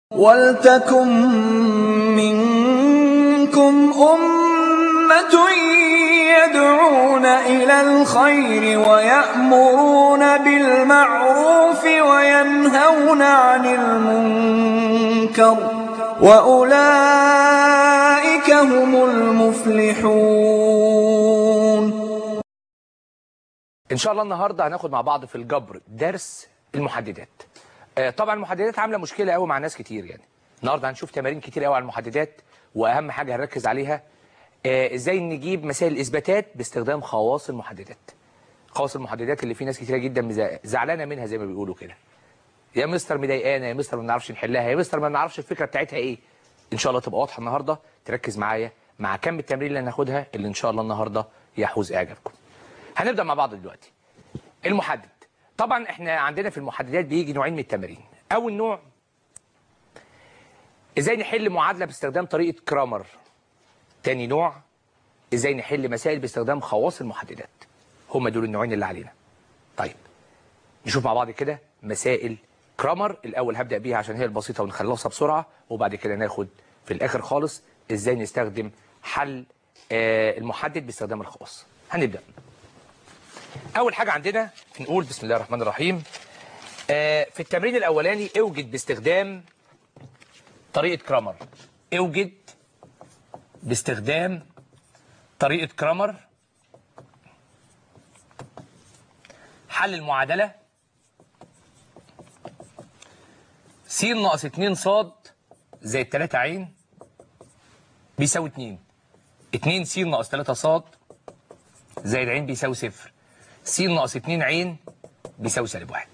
وَلْتَكُن مِّنكُمْ أُمَّةٌ يَدْعُونَ إِلَى الْخَيْرِ وَيَأْمُرُونَ بِالْمَعْرُوفِ وَيَنْهَوْنَ عَنِ الْمُنكَرِ ۚ وَأُولَٰئِكَ هُمُ الْمُفْلِحُونَ ان شاء الله النهارده هناخد مع بعض في الجبر درس المحددات آه، طبعا المحددات عامله مشكله قوي مع ناس كتير يعني النهارده هنشوف تمارين كتير قوي على المحددات واهم حاجه هنركز عليها آه، ازاي نجيب مسائل الاثباتات باستخدام خواص المحددات خواص المحددات اللي في ناس كتيره جدا مزا- زعلانه منها زي ما بيقولوا كده يا مستر مضايقانا يا مستر ما بنعرفش نحلها يا مستر ما بنعرفش الفكره بتاعتها ايه ان شاء الله تبقى واضحه النهارده تركز معايا مع كم التمرين اللي هناخدها اللي ان شاء الله النهارده يحوز اعجابكم هنبدا مع بعض دلوقتي المحدد طبعا احنا عندنا في المحددات بيجي نوعين من التمارين اول نوع ازاي نحل معادله باستخدام طريقه كرامر تاني نوع ازاي نحل مسائل باستخدام خواص المحددات هم دول النوعين اللي علينا طيب نشوف مع بعض كده مسائل كرامر الاول هبدا بيها عشان هي البسيطه ونخلصها بسرعه وبعد كده ناخد في الاخر خالص ازاي نستخدم حل آه، المحدد باستخدام الخواص هنبدا اول حاجه عندنا نقول بسم الله الرحمن الرحيم آه، في التمرين الاولاني اوجد باستخدام طريقه كرامر اوجد باستخدام طريقه كرامر حل المعادله س ناقص 2 ص زائد 3 عين بيساوي 2 2 س ناقص 3 ص زائد عين بيساوي صفر س ناقص 2 عين بيساوي سالب واحد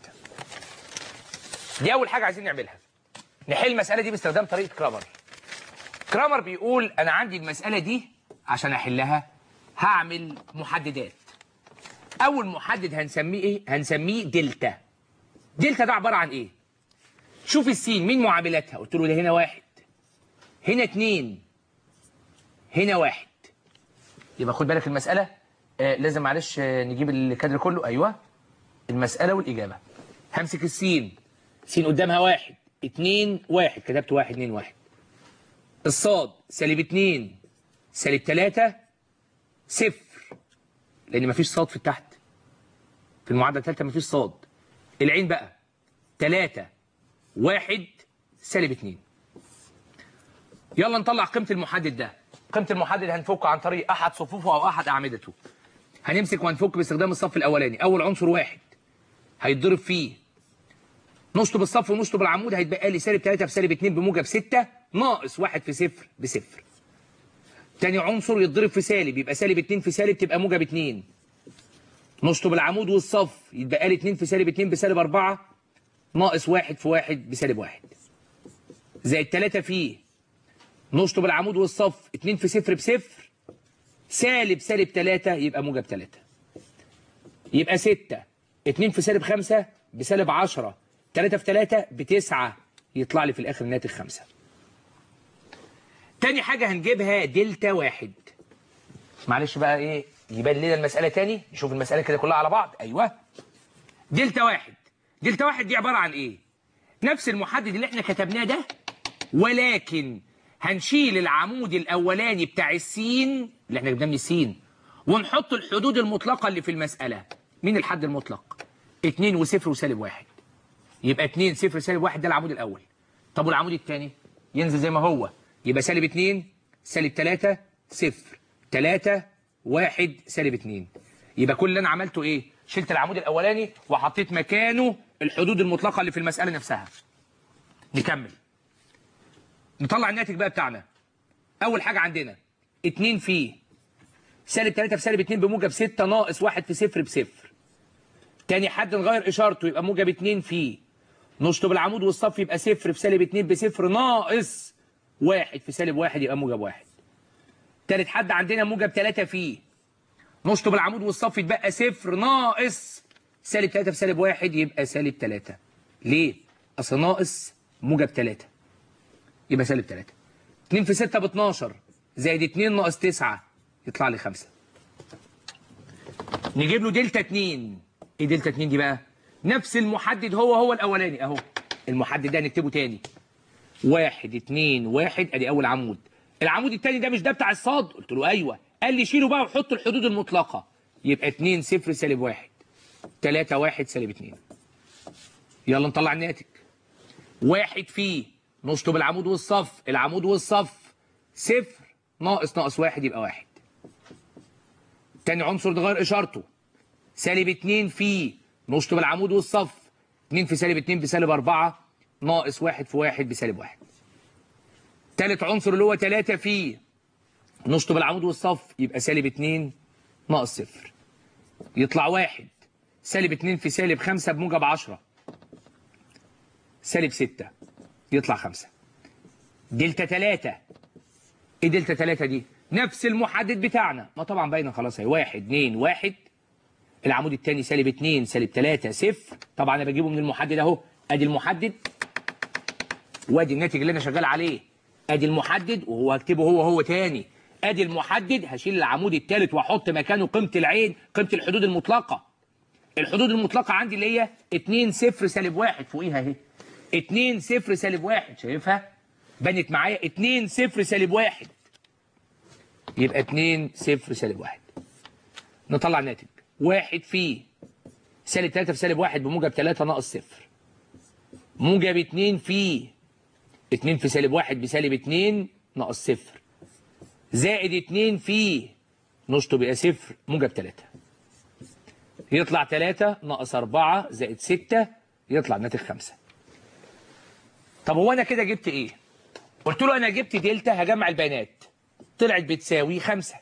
دي أول حاجة عايزين نعملها نحل المسألة دي باستخدام طريقة كرامر كرامر بيقول أنا عندي المسألة دي عشان أحلها هعمل محددات أول محدد هنسميه إيه؟ هنسميه دلتا دلتا ده عبارة عن إيه؟ شوف السين مين معاملاتها؟ قلت له ده هنا واحد هنا اتنين هنا واحد يبقى خد بالك المسألة آه لازم معلش آه نجيب الكادر كله أيوه المسألة والإجابة همسك السين سين قدامها واحد اتنين واحد كتبت واحد اتنين واحد الصاد سالب اتنين سالب تلاتة صفر لأن مفيش صاد في التحت في المعادلة التالتة مفيش صاد العين بقى تلاتة واحد سالب اتنين يلا نطلع قيمة المحدد ده قيمة المحدد هنفكه عن طريق أحد صفوفه أو أحد أعمدته هنمسك وهنفك باستخدام الصف الأولاني أول عنصر واحد هيتضرب فيه نشطب الصف ونشطب العمود هيتبقى لي سالب 3 في سالب 2 بموجب 6 ناقص 1 في صفر بصفر تاني عنصر يتضرب في سالب يبقى سالب 2 في سالب تبقى موجب 2 نشطب العمود والصف يتبقى لي 2 في سالب 2 بسالب 4 ناقص 1 في 1 بسالب 1 زائد 3 فيه نشطب العمود والصف 2 في صفر بصفر سالب سالب 3 يبقى موجب 3 يبقى 6 2 في سالب 5 بسالب 10 3 في 3 بتسعة يطلع لي في الاخر الناتج 5 تاني حاجة هنجيبها دلتا واحد معلش بقى ايه يبان لنا المسألة تاني نشوف المسألة كده كلها على بعض ايوه دلتا واحد دلتا واحد دي عبارة عن ايه نفس المحدد اللي احنا كتبناه ده ولكن هنشيل العمود الاولاني بتاع السين اللي احنا جبناه من السين ونحط الحدود المطلقه اللي في المساله مين الحد المطلق 2 وصفر وسالب واحد يبقى 2 صفر سالب واحد ده العمود الاول طب والعمود الثاني ينزل زي ما هو يبقى سالب 2 سالب 3 صفر 3 1 سالب 2 يبقى كل اللي انا عملته ايه شلت العمود الاولاني وحطيت مكانه الحدود المطلقه اللي في المساله نفسها نكمل نطلع الناتج بقى بتاعنا اول حاجه عندنا 2 في سالب 3 في سالب 2 بموجب 6 ناقص 1 في صفر بصفر تاني حد نغير اشارته يبقى موجب 2 في نشطب العمود والصف يبقى صفر في سالب 2 بصفر ناقص 1 في سالب 1 يبقى موجب 1 تالت حد عندنا موجب 3 في نشطب العمود والصف يتبقى صفر ناقص سالب 3 في سالب 1 يبقى سالب 3 ليه؟ اصل ناقص موجب 3 يبقى سالب 3 2 في 6 ب 12 زائد 2 ناقص 9 يطلع لي 5 نجيب له دلتا 2 ايه دلتا 2 دي بقى نفس المحدد هو هو الاولاني اهو المحدد ده نكتبه تاني واحد اتنين واحد ادي اول عمود العمود التاني ده مش ده بتاع الصاد قلت له ايوه قال لي شيله بقى وحط الحدود المطلقه يبقى 2 0 سالب 1 3 1 سالب 2 يلا نطلع الناتج واحد فيه نشطب العمود والصف العمود والصف صفر ناقص ناقص واحد يبقى واحد تاني عنصر نغير اشارته سالب 2 فيه نشطب العمود والصف 2 في سالب 2 بسالب 4 ناقص 1 في 1 بسالب 1 تالت عنصر اللي هو 3 فيه نشطب العمود والصف يبقى سالب 2 ناقص صفر يطلع واحد سالب 2 في سالب 5 بموجب 10 سالب 6 يطلع 5 دلتا 3 ايه دلتا 3 دي؟ نفس المحدد بتاعنا ما طبعا باينه خلاص اهي 1 2 1 العمود الثاني سالب 2 سالب 3 صفر طبعا انا بجيبه من المحدد اهو ادي المحدد وادي الناتج اللي انا شغال عليه ادي المحدد وهو هكتبه هو هو تاني ادي المحدد هشيل العمود الثالث واحط مكانه قيمه العين قيمه الحدود المطلقه الحدود المطلقه عندي اللي هي 2 0 سالب 1 فوقيها اهي 2 0 سالب 1 شايفها بنت معايا 2 0 سالب 1 يبقى 2 0 سالب 1 نطلع الناتج واحد في سالب 3 في سالب 1 بموجب 3 ناقص صفر موجب 2 في 2 في سالب 1 بسالب 2 ناقص صفر زائد 2 في نشطه بقى صفر موجب 3 يطلع 3 ناقص 4 زائد 6 يطلع الناتج 5 طب هو انا كده جبت ايه؟ قلت له انا جبت دلتا هجمع البيانات طلعت بتساوي 5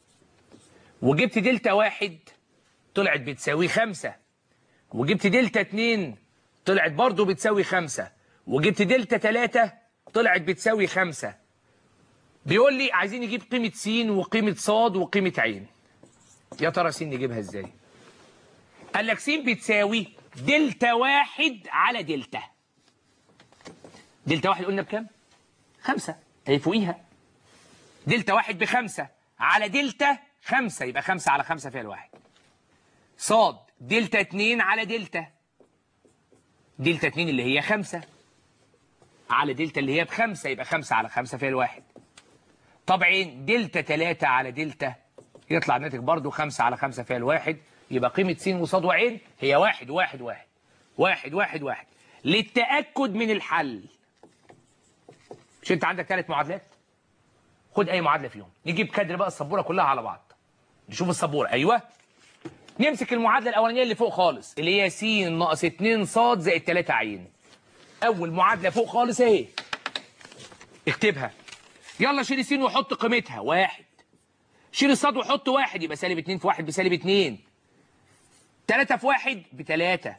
وجبت دلتا 1 طلعت بتساوي 5 وجبت دلتا 2 طلعت برضه بتساوي 5 وجبت دلتا 3 طلعت بتساوي 5 بيقول لي عايزين نجيب قيمة س وقيمة ص وقيمة عين يا ترى س نجيبها ازاي؟ قال لك س بتساوي دلتا واحد على دلتا دلتا واحد قلنا بكام؟ خمسة هي فوقيها دلتا واحد بخمسة على دلتا خمسة يبقى خمسة على خمسة فيها الواحد صاد دلتا اتنين على دلتا دلتا اتنين اللي هي خمسة على دلتا اللي هي بخمسة يبقى خمسة على خمسة فيها الواحد طبعا دلتا تلاتة على دلتا يطلع الناتج برضو خمسة على خمسة فيها الواحد يبقى قيمة س وصاد وعين هي واحد واحد واحد واحد واحد واحد للتأكد من الحل مش انت عندك ثلاث معادلات خد اي معادله فيهم نجيب كادر بقى السبوره كلها على بعض نشوف السبوره ايوه نمسك المعادله الاولانيه اللي فوق خالص اللي هي س ناقص 2 ص زائد 3 عين اول معادله فوق خالص اهي اكتبها يلا شيل س وحط قيمتها واحد شيل الصاد وحط واحد يبقى سالب 2 في 1 بسالب 2 3 في 1 بتلاتة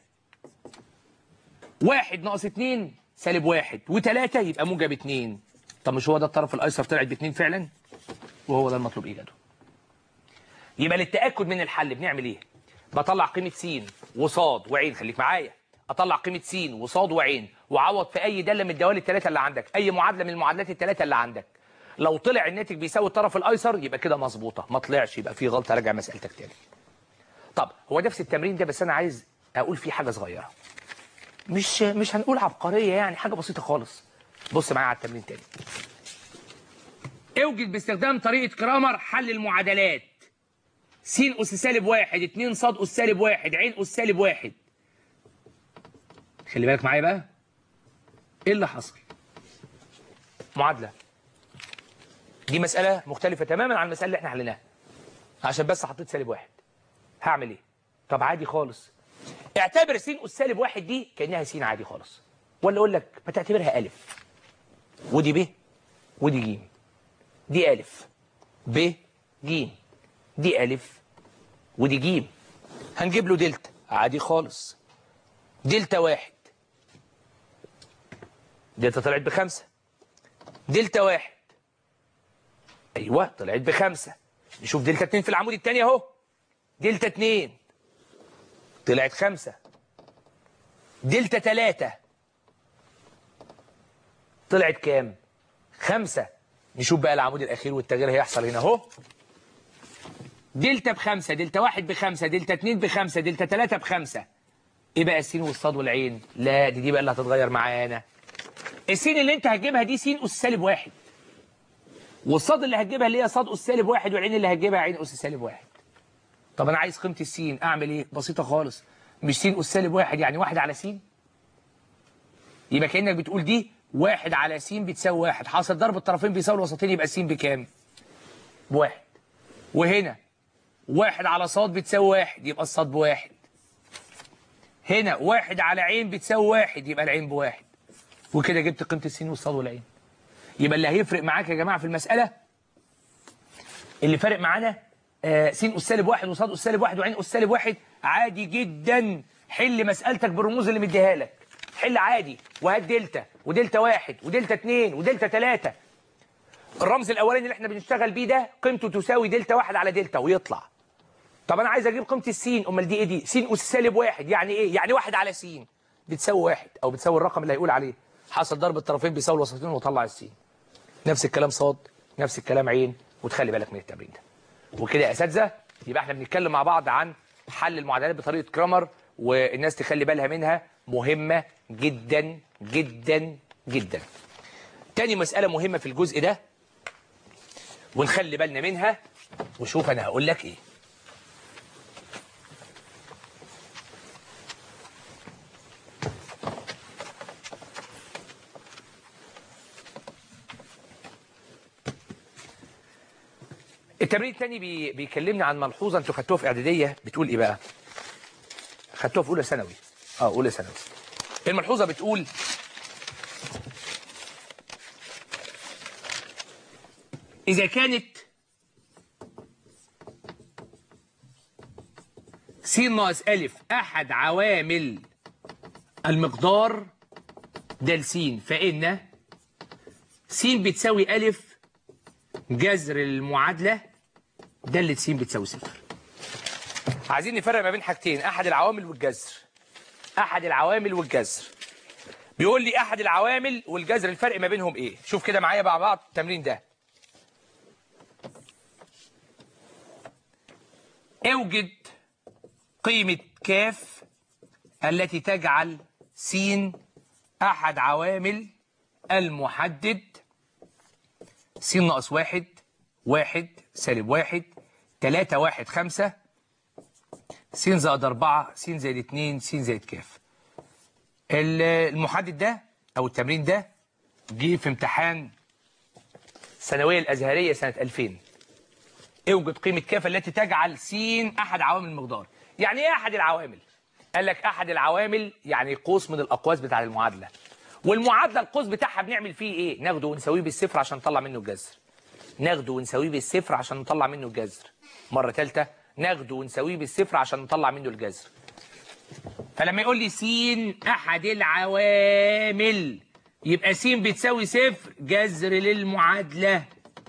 واحد ناقص 2 سالب 1 و3 يبقى موجب 2 طب مش هو ده الطرف الايسر طلعت باتنين فعلا وهو ده المطلوب ايجاده يبقى للتاكد من الحل بنعمل ايه بطلع قيمه س وصاد وعين خليك معايا اطلع قيمه س وصاد وعين وعوض في اي داله من الدوال الثلاثه اللي عندك اي معادله من المعادلات الثلاثه اللي عندك لو طلع الناتج بيساوي الطرف الايسر يبقى كده مظبوطه ما طلعش يبقى في غلطه راجع مسالتك تاني طب هو نفس التمرين ده بس انا عايز اقول فيه حاجه صغيره مش مش هنقول عبقريه يعني حاجه بسيطه خالص بص معايا على التمرين تاني اوجد باستخدام طريقة كرامر حل المعادلات س أس سالب واحد اتنين ص أس سالب واحد عين أس سالب واحد خلي بالك معايا بقى ايه اللي حصل معادلة دي مسألة مختلفة تماما عن المسألة اللي احنا حليناها عشان بس حطيت سالب واحد هعمل ايه طب عادي خالص اعتبر س أس سالب واحد دي كأنها س عادي خالص ولا اقول لك ما تعتبرها ألف ودي ب ودي ج دي ألف ب ج دي ألف ودي ج هنجيب له دلتا عادي خالص دلتا واحد دلتا طلعت بخمسة دلتا واحد أيوة طلعت بخمسة نشوف دلتا اتنين في العمود التاني أهو دلتا اتنين طلعت خمسة دلتا تلاتة طلعت كام؟ خمسة نشوف بقى العمود الأخير والتغيير هيحصل هنا أهو دلتا بخمسة دلتا واحد بخمسة دلتا اتنين بخمسة دلتا تلاتة بخمسة إيه بقى السين والصاد والعين؟ لا دي دي بقى اللي هتتغير معانا السين اللي انت هتجيبها دي سين اس سالب واحد والصاد اللي هتجيبها اللي هي صاد اس سالب واحد والعين اللي هتجيبها عين اس سالب واحد طب انا عايز قيمه السين اعمل ايه بسيطه خالص مش سين اس سالب واحد يعني واحد على سين يبقى كانك بتقول دي واحد على س بتساوي واحد حاصل ضرب الطرفين بيساوي الوسطين يبقى س بكام؟ بواحد وهنا واحد على صاد بتساوي واحد يبقى الصاد بواحد هنا واحد على عين بتساوي واحد يبقى العين بواحد وكده جبت قيمة السين والصاد والعين يبقى اللي هيفرق معاك يا جماعة في المسألة اللي فارق معانا آه س أس سالب واحد وصاد أس سالب واحد وعين أس سالب واحد عادي جدا حل مسألتك بالرموز اللي مديها لك حل عادي وهات دلتا ودلتا واحد ودلتا اتنين ودلتا تلاتة الرمز الاولاني اللي احنا بنشتغل بيه ده قيمته تساوي دلتا واحد على دلتا ويطلع طب انا عايز اجيب قيمه السين امال دي ايه دي س اس سالب واحد يعني ايه يعني واحد على س بتساوي واحد او بتساوي الرقم اللي هيقول عليه حاصل ضرب الطرفين بيساوي الوسطين وطلع السين نفس الكلام صاد نفس الكلام عين وتخلي بالك من التمرين ده وكده يا اساتذه يبقى احنا بنتكلم مع بعض عن حل المعادلات بطريقه كرامر والناس تخلي بالها منها مهمه جدا جدا جدا تاني مساله مهمه في الجزء ده ونخلي بالنا منها وشوف انا هقول لك ايه التمرين الثاني بي... بيكلمني عن ملحوظه انتوا خدتوها في اعداديه بتقول ايه بقى؟ خدتوها في اولى ثانوي اه اولى ثانوي الملحوظه بتقول اذا كانت س ناقص ألف أحد عوامل المقدار د س فإن س بتساوي ألف جذر المعادلة دالة س بتساوي صفر عايزين نفرق ما بين حاجتين أحد العوامل والجذر أحد العوامل والجذر بيقول لي أحد العوامل والجذر الفرق ما بينهم إيه شوف كده معايا مع بعض التمرين ده اوجد قيمة كاف التي تجعل س أحد عوامل المحدد س ناقص واحد واحد سالب واحد تلاتة واحد خمسة س زائد أربعة س زائد اتنين س زائد كاف المحدد ده أو التمرين ده جه في امتحان الثانوية الأزهرية سنة 2000 اوجد قيمة كاف التي تجعل س أحد عوامل المقدار يعني ايه أحد العوامل قال لك أحد العوامل يعني قوس من الأقواس بتاع المعادلة والمعادلة القوس بتاعها بنعمل فيه إيه ناخده ونساويه بالصفر عشان نطلع منه الجذر ناخده ونساويه بالصفر عشان نطلع منه الجذر مرة ثالثة ناخده ونساويه بالصفر عشان نطلع منه الجذر فلما يقول لي س أحد العوامل يبقى س بتساوي صفر جذر للمعادلة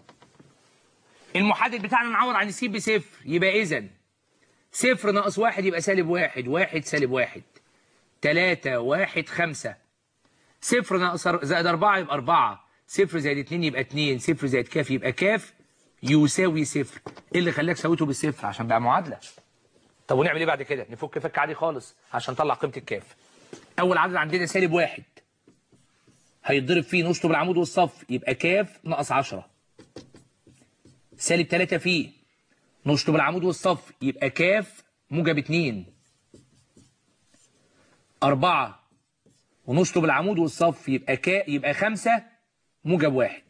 المحدد بتاعنا نعوض عن الس بصفر يبقى إذا صفر ناقص واحد يبقى سالب واحد واحد سالب واحد تلاتة واحد خمسة صفر ناقص زائد أربعة يبقى أربعة صفر زائد اتنين يبقى اتنين صفر زائد كاف يبقى كاف يساوي صفر ايه اللي خلاك سويته بالصفر عشان بقى معادلة طب ونعمل ايه بعد كده نفك فك عادي خالص عشان نطلع قيمة الكاف أول عدد عندنا سالب واحد هيتضرب فيه نشطب العمود والصف يبقى كاف ناقص عشرة سالب تلاتة فيه نشطب العمود والصف يبقى كاف موجب اتنين أربعة ونشطب العمود والصف يبقى كا يبقى خمسة موجب واحد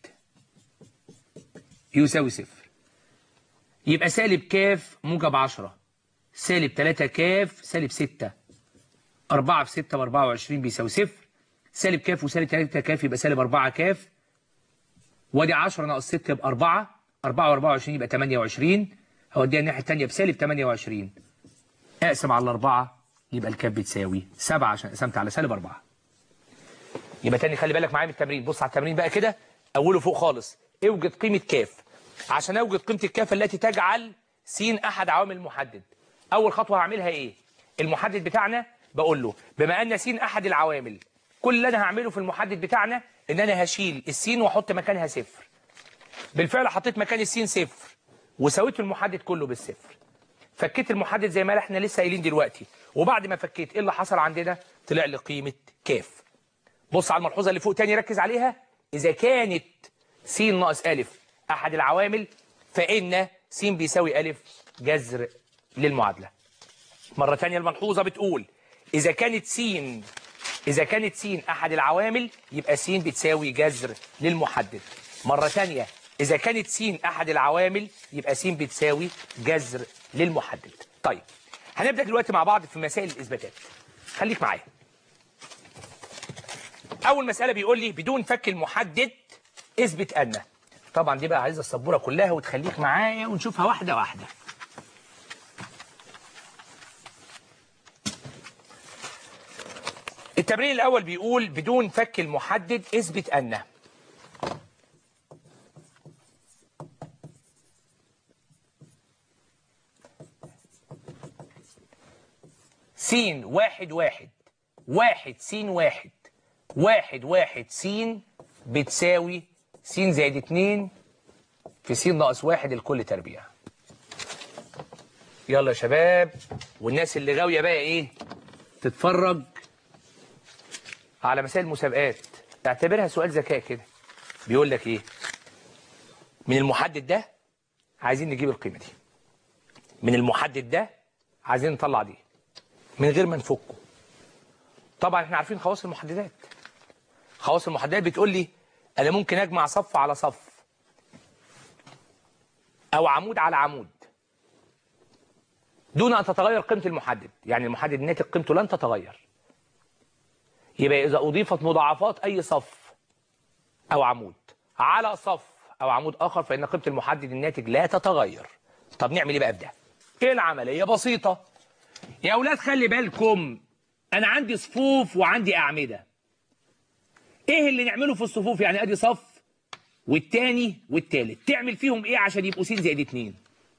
يساوي صفر يبقى سالب كاف موجب عشرة سالب تلاتة كاف سالب ستة أربعة في ستة بأربعة وعشرين بيساوي صفر سالب كاف وسالب تلاتة كاف يبقى سالب أربعة كاف وادي عشرة ناقص ستة يبقى أربعة أربعة وأربعة وعشرين يبقى تمانية وعشرين هوديها الناحية التانية بسالب تمانية وعشرين أقسم على الأربعة يبقى الكاف بتساوي سبعة عشان قسمت على سالب أربعة يبقى تاني خلي بالك معايا من التمرين بص على التمرين بقى كده أوله فوق خالص اوجد قيمة كاف عشان أوجد قيمة الكاف التي تجعل س أحد عوامل المحدد أول خطوة هعملها إيه المحدد بتاعنا بقول له بما أن س أحد العوامل كل اللي أنا هعمله في المحدد بتاعنا إن أنا هشيل السين وأحط مكانها صفر بالفعل حطيت مكان السين صفر وسويت المحدد كله بالصفر فكيت المحدد زي ما احنا لسه قايلين دلوقتي وبعد ما فكيت ايه اللي حصل عندنا طلع لي قيمه كاف بص على الملحوظه اللي فوق تاني ركز عليها اذا كانت س ناقص ا احد العوامل فان س بيساوي ا جذر للمعادله مره تانية الملحوظه بتقول اذا كانت س اذا كانت س احد العوامل يبقى س بتساوي جذر للمحدد مره تانية اذا كانت س احد العوامل يبقى س بتساوي جذر للمحدد طيب هنبدا دلوقتي مع بعض في مسائل الاثباتات خليك معايا اول مساله بيقول لي بدون فك المحدد اثبت ان طبعا دي بقى عايزه السبوره كلها وتخليك معايا ونشوفها واحده واحده التمرين الاول بيقول بدون فك المحدد اثبت ان س واحد واحد واحد س واحد واحد واحد س بتساوي س زائد اتنين في س ناقص واحد الكل تربيع يلا يا شباب والناس اللي غاوية بقى ايه تتفرج على مسائل المسابقات اعتبرها سؤال ذكاء كده بيقول لك ايه من المحدد ده عايزين نجيب القيمة دي من المحدد ده عايزين نطلع دي من غير ما نفكه طبعا احنا عارفين خواص المحددات خواص المحددات بتقول لي انا ممكن اجمع صف على صف او عمود على عمود دون ان تتغير قيمه المحدد يعني المحدد الناتج قيمته لن تتغير يبقى اذا اضيفت مضاعفات اي صف او عمود على صف او عمود اخر فان قيمه المحدد الناتج لا تتغير طب نعمل ايه بقى بده ايه العمليه بسيطه يا اولاد خلي بالكم انا عندي صفوف وعندي اعمده ايه اللي نعمله في الصفوف يعني ادي صف والتاني والتالت تعمل فيهم ايه عشان يبقوا س زائد اتنين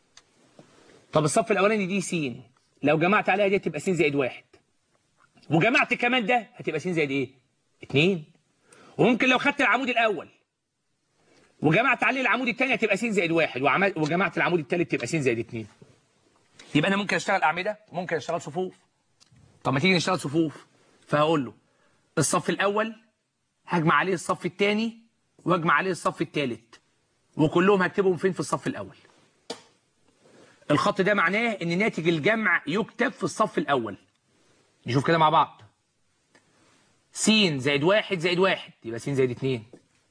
طب الصف الاولاني دي س لو جمعت عليها دي تبقى س زائد واحد وجمعت كمان ده هتبقى س زائد ايه اتنين وممكن لو خدت العمود الاول وجمعت عليه العمود الثاني هتبقى س زائد واحد وعمل وجمعت العمود الثالث تبقى س زائد اتنين يبقى انا ممكن اشتغل اعمده ممكن اشتغل صفوف طب ما تيجي نشتغل صفوف فهقول له الصف الاول هجمع عليه الصف الثاني واجمع عليه الصف الثالث وكلهم هكتبهم فين في الصف الاول الخط ده معناه ان ناتج الجمع يكتب في الصف الاول نشوف كده مع بعض س زائد واحد زائد واحد يبقى س زائد اتنين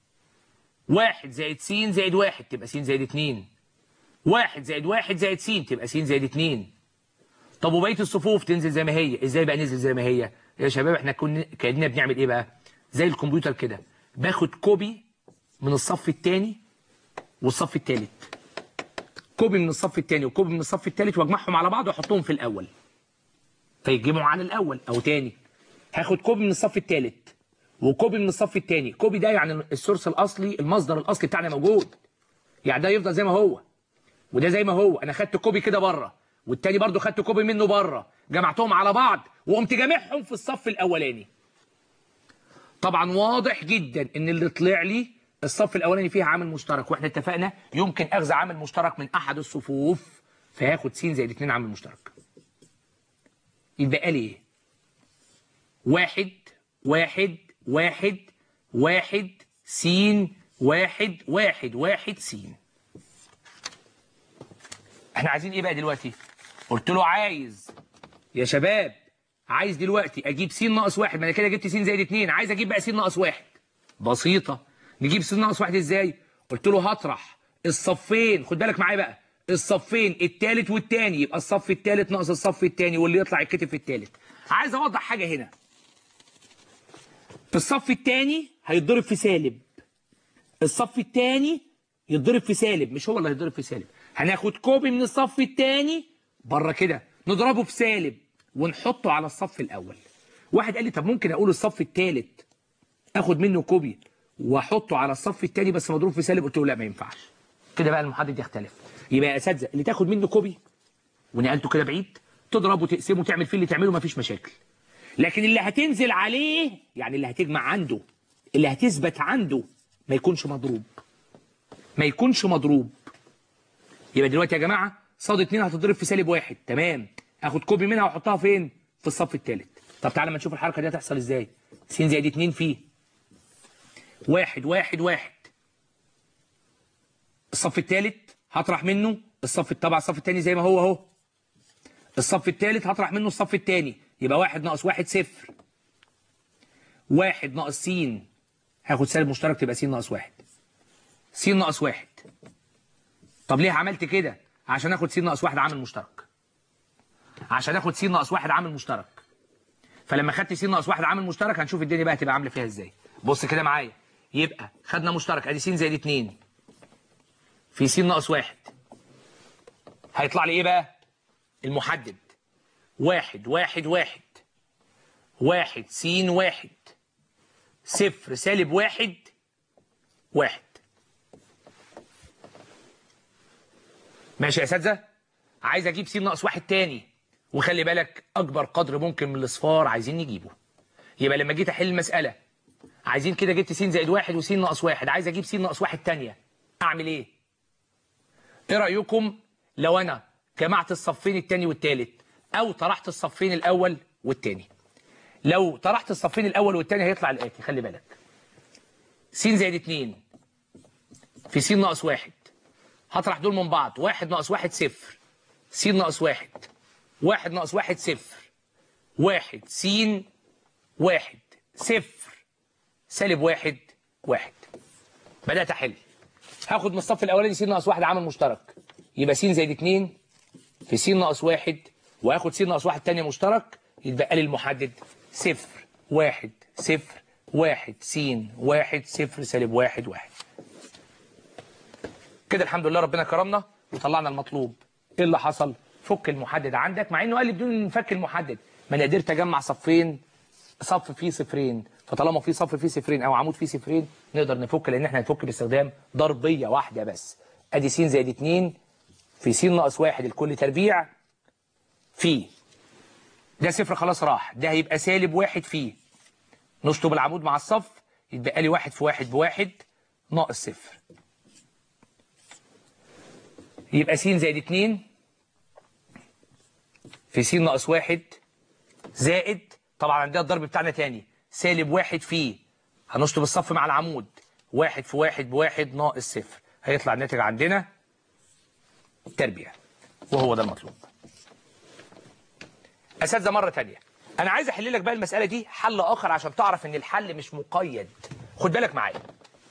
واحد زائد س زائد واحد تبقى س زائد اتنين واحد زائد واحد زائد س تبقى س زائد اتنين طب وبقيه الصفوف تنزل زي ما هي ازاي بقى ننزل زي ما هي يا شباب احنا كنا كاننا بنعمل ايه بقى زي الكمبيوتر كده باخد كوبي من الصف الثاني والصف الثالث كوبي من الصف الثاني وكوبي من الصف الثالث واجمعهم على بعض واحطهم في الاول فيتجمعوا على الاول او تاني هاخد كوبي من الصف الثالث وكوبي من الصف الثاني كوبي ده يعني السورس الاصلي المصدر الاصلي بتاعنا موجود يعني ده يفضل زي ما هو وده زي ما هو انا خدت كوبي كده بره والتاني برضو خدت كوبي منه بره جمعتهم على بعض وقمت جامعهم في الصف الاولاني طبعا واضح جدا ان اللي طلع لي الصف الاولاني فيها عامل مشترك واحنا اتفقنا يمكن اخذ عامل مشترك من احد الصفوف فهاخد س زائد 2 عامل مشترك يبقى لي ايه واحد واحد واحد واحد س واحد واحد واحد س احنا عايزين ايه بقى دلوقتي قلت له عايز يا شباب عايز دلوقتي اجيب س ناقص واحد ما انا كده جبت س زائد اتنين عايز اجيب بقى س ناقص واحد بسيطه نجيب س ناقص واحد ازاي قلت له هطرح الصفين خد بالك معايا بقى الصفين التالت والتاني يبقى الصف التالت ناقص الصف التاني واللي يطلع يتكتب في التالت عايز اوضح حاجه هنا في الصف التاني هيتضرب في سالب الصف التاني يتضرب في سالب مش هو اللي هيتضرب في سالب هناخد كوبي من الصف التاني بره كده نضربه في سالب ونحطه على الصف الاول واحد قال لي طب ممكن اقول الصف التالت اخد منه كوبي واحطه على الصف التاني بس مضروب في سالب قلت له لا ما ينفعش كده بقى المحدد يختلف يبقى يا اساتذه اللي تاخد منه كوبي ونقلته كده بعيد تضربه تقسمه تعمل فيه اللي تعمله مفيش مشاكل لكن اللي هتنزل عليه يعني اللي هتجمع عنده اللي هتثبت عنده ما يكونش مضروب ما يكونش مضروب يبقى دلوقتي يا جماعه صاد 2 هتضرب في سالب واحد تمام اخد كوبي منها واحطها فين في الصف الثالث طب تعالى ما نشوف الحركه دي هتحصل ازاي س زائد 2 فيه واحد واحد واحد الصف الثالث هطرح منه الصف طبعا الصف الثاني زي ما هو اهو الصف الثالث هطرح منه الصف الثاني يبقى واحد ناقص واحد صفر واحد ناقص س هاخد سالب مشترك تبقى س ناقص واحد س ناقص واحد طب ليه عملت كده عشان اخد س ناقص واحد عامل مشترك عشان اخد س ناقص واحد عامل مشترك فلما خدت س ناقص واحد عامل مشترك هنشوف الدنيا بقى هتبقى عامله فيها ازاي بص كده معايا يبقى خدنا مشترك ادي س زائد 2 في س ناقص واحد هيطلع لي ايه بقى المحدد واحد واحد واحد واحد س واحد صفر سالب واحد واحد ماشي يا اساتذه عايز اجيب س ناقص واحد تاني وخلي بالك اكبر قدر ممكن من الاصفار عايزين نجيبه يبقى لما جيت احل المساله عايزين كده جبت س زائد واحد وس ناقص واحد عايز اجيب س ناقص واحد تانية اعمل ايه ايه رايكم لو انا جمعت الصفين التاني والتالت او طرحت الصفين الاول والتاني لو طرحت الصفين الاول والتاني هيطلع الاتي خلي بالك س زائد 2 في س ناقص واحد هطرح دول من بعض واحد ناقص واحد صفر س ناقص واحد واحد ناقص واحد صفر واحد س واحد صفر سالب واحد واحد بدأت أحل هاخد من الصف الأولاني س ناقص واحد عامل مشترك يبقى س زائد 2 في س ناقص واحد وهاخد س ناقص واحد تاني مشترك يتبقى لي المحدد صفر واحد صفر واحد س واحد صفر سالب واحد واحد كده الحمد لله ربنا كرمنا وطلعنا المطلوب ايه اللي حصل فك المحدد عندك مع انه قال لي بدون نفك المحدد ما انا قدرت اجمع صفين صف فيه صفرين فطالما في صف فيه صفرين او عمود فيه صفرين نقدر نفك لان احنا هنفك باستخدام ضربيه واحده بس ادي س زائد 2 في س ناقص واحد الكل تربيع في ده صفر خلاص راح ده هيبقى سالب واحد فيه نشطب العمود مع الصف يتبقى لي واحد في واحد بواحد ناقص صفر يبقى س زائد 2 في س ناقص واحد زائد طبعا عندنا الضرب بتاعنا تاني سالب واحد فيه هنشطب الصف مع العمود واحد في واحد بواحد ناقص صفر هيطلع الناتج عندنا تربيع وهو ده المطلوب اساتذه مره تانية انا عايز احل لك بقى المساله دي حل اخر عشان تعرف ان الحل مش مقيد خد بالك معايا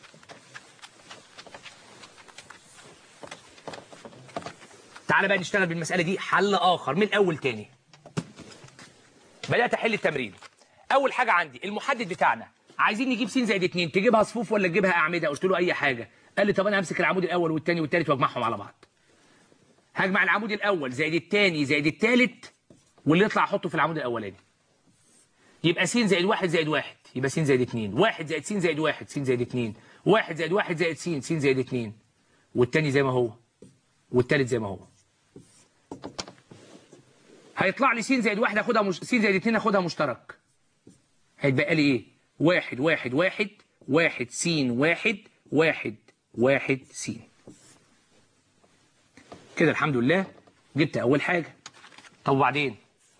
تعالى بقى نشتغل بالمساله دي حل اخر من الاول تاني بدات احل التمرين اول حاجه عندي المحدد بتاعنا عايزين نجيب س زائد 2 تجيبها صفوف ولا تجيبها اعمده قلت له اي حاجه قال لي طب انا همسك العمود الاول والثاني والثالث واجمعهم على بعض هجمع العمود الاول زائد الثاني زائد الثالث واللي يطلع احطه في العمود الاولاني يبقى س زائد 1 زائد 1 يبقى س زائد 2 1 زائد س زائد 1 س زائد 2 1 زائد 1 زائد س س زائد 2 والثاني زي ما هو والثالث زي ما هو هيطلع لي س زائد 1 اخدها مش... س زائد 2 اخدها مشترك هيتبقى لي ايه 1 1 1 1 س 1 1 1 س كده الحمد لله جبت اول حاجه طب وبعدين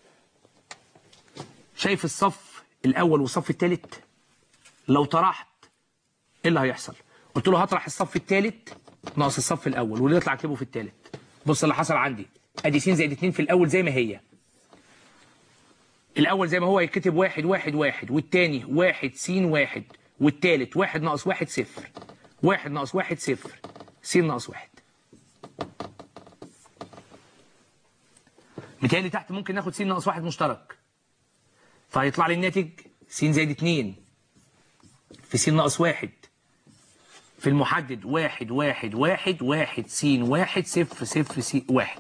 شايف الصف الاول والصف الثالث لو طرحت ايه اللي هيحصل قلت له هطرح الصف الثالث ناقص الصف الاول واللي يطلع اكتبه في الثالث بص اللي حصل عندي ادي س زائد 2 في الاول زي ما هي الاول زي ما هو يتكتب واحد واحد واحد والتاني واحد س واحد والتالت واحد ناقص واحد صفر واحد ناقص واحد صفر س ناقص واحد بالتالي تحت ممكن ناخد س ناقص واحد مشترك فهيطلع لي الناتج س زائد 2 في س ناقص واحد في المحدد واحد واحد واحد واحد س واحد صفر صفر س واحد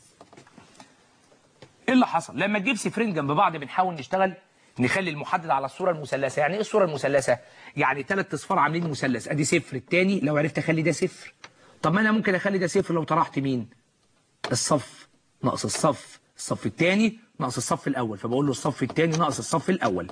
ايه اللي حصل لما تجيب صفرين جنب بعض بنحاول نشتغل نخلي المحدد على الصوره المثلثه يعني ايه الصوره المثلثه يعني ثلاث اصفار عاملين مثلث ادي صفر الثاني لو عرفت اخلي ده صفر طب ما انا ممكن اخلي ده صفر لو طرحت مين الصف ناقص الصف الصف الثاني ناقص الصف الاول فبقول له الصف الثاني ناقص الصف الاول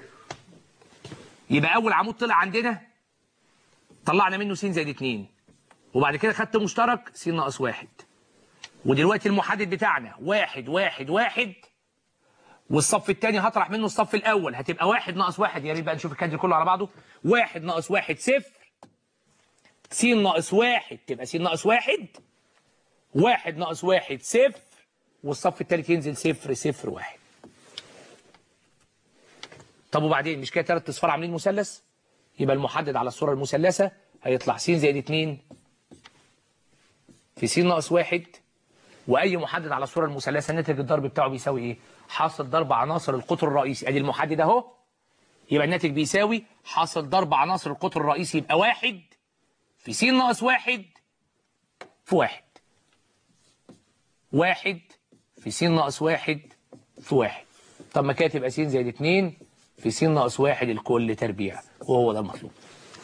يبقى اول عمود طلع عندنا طلعنا منه س زائد 2 وبعد كده خدت مشترك س ناقص واحد ودلوقتي المحدد بتاعنا واحد واحد واحد والصف الثاني هطرح منه الصف الاول هتبقى واحد ناقص واحد يا ريت بقى نشوف الكادر كله على بعضه واحد ناقص واحد صفر س ناقص واحد تبقى س ناقص واحد واحد ناقص واحد صفر والصف الثالث ينزل صفر صفر واحد طب وبعدين مش كده ثلاث اصفار عاملين مثلث يبقى المحدد على الصوره المثلثه هيطلع س زائد 2 في س ناقص واحد واي محدد على الصوره المثلثه ناتج الضرب بتاعه بيساوي ايه حاصل ضرب عناصر القطر الرئيسي ادي المحدد اهو يبقى الناتج بيساوي حاصل ضرب عناصر القطر الرئيسي يبقى واحد في س ناقص واحد في واحد واحد في س ناقص واحد في واحد طب ما كانت تبقى س زائد 2 في س ناقص واحد الكل تربيع وهو ده المطلوب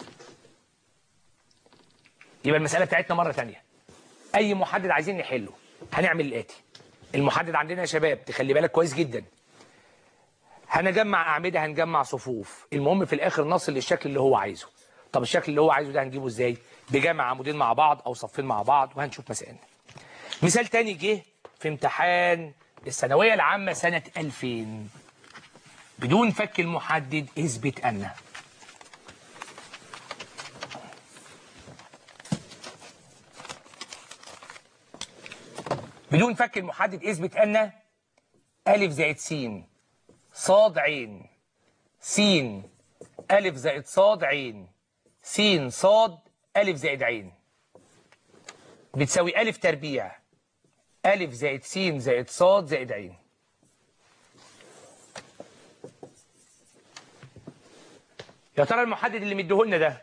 يبقى المسألة بتاعتنا مرة تانية أي محدد عايزين نحله هنعمل الآتي المحدد عندنا يا شباب تخلي بالك كويس جدا هنجمع أعمدة هنجمع صفوف المهم في الآخر نصل للشكل اللي هو عايزه طب الشكل اللي هو عايزه ده هنجيبه ازاي بجمع عمودين مع بعض أو صفين مع بعض وهنشوف مسائلنا مثال تاني جه في امتحان الثانوية العامة سنة 2000 بدون فك المحدد اثبت أن بدون فك المحدد اثبت أن ألف زائد س صاد عين س ألف زائد صاد عين س صاد ألف زائد عين بتساوي ألف تربيع ألف زائد س زائد صاد زائد عين يا ترى المحدد اللي مديهولنا ده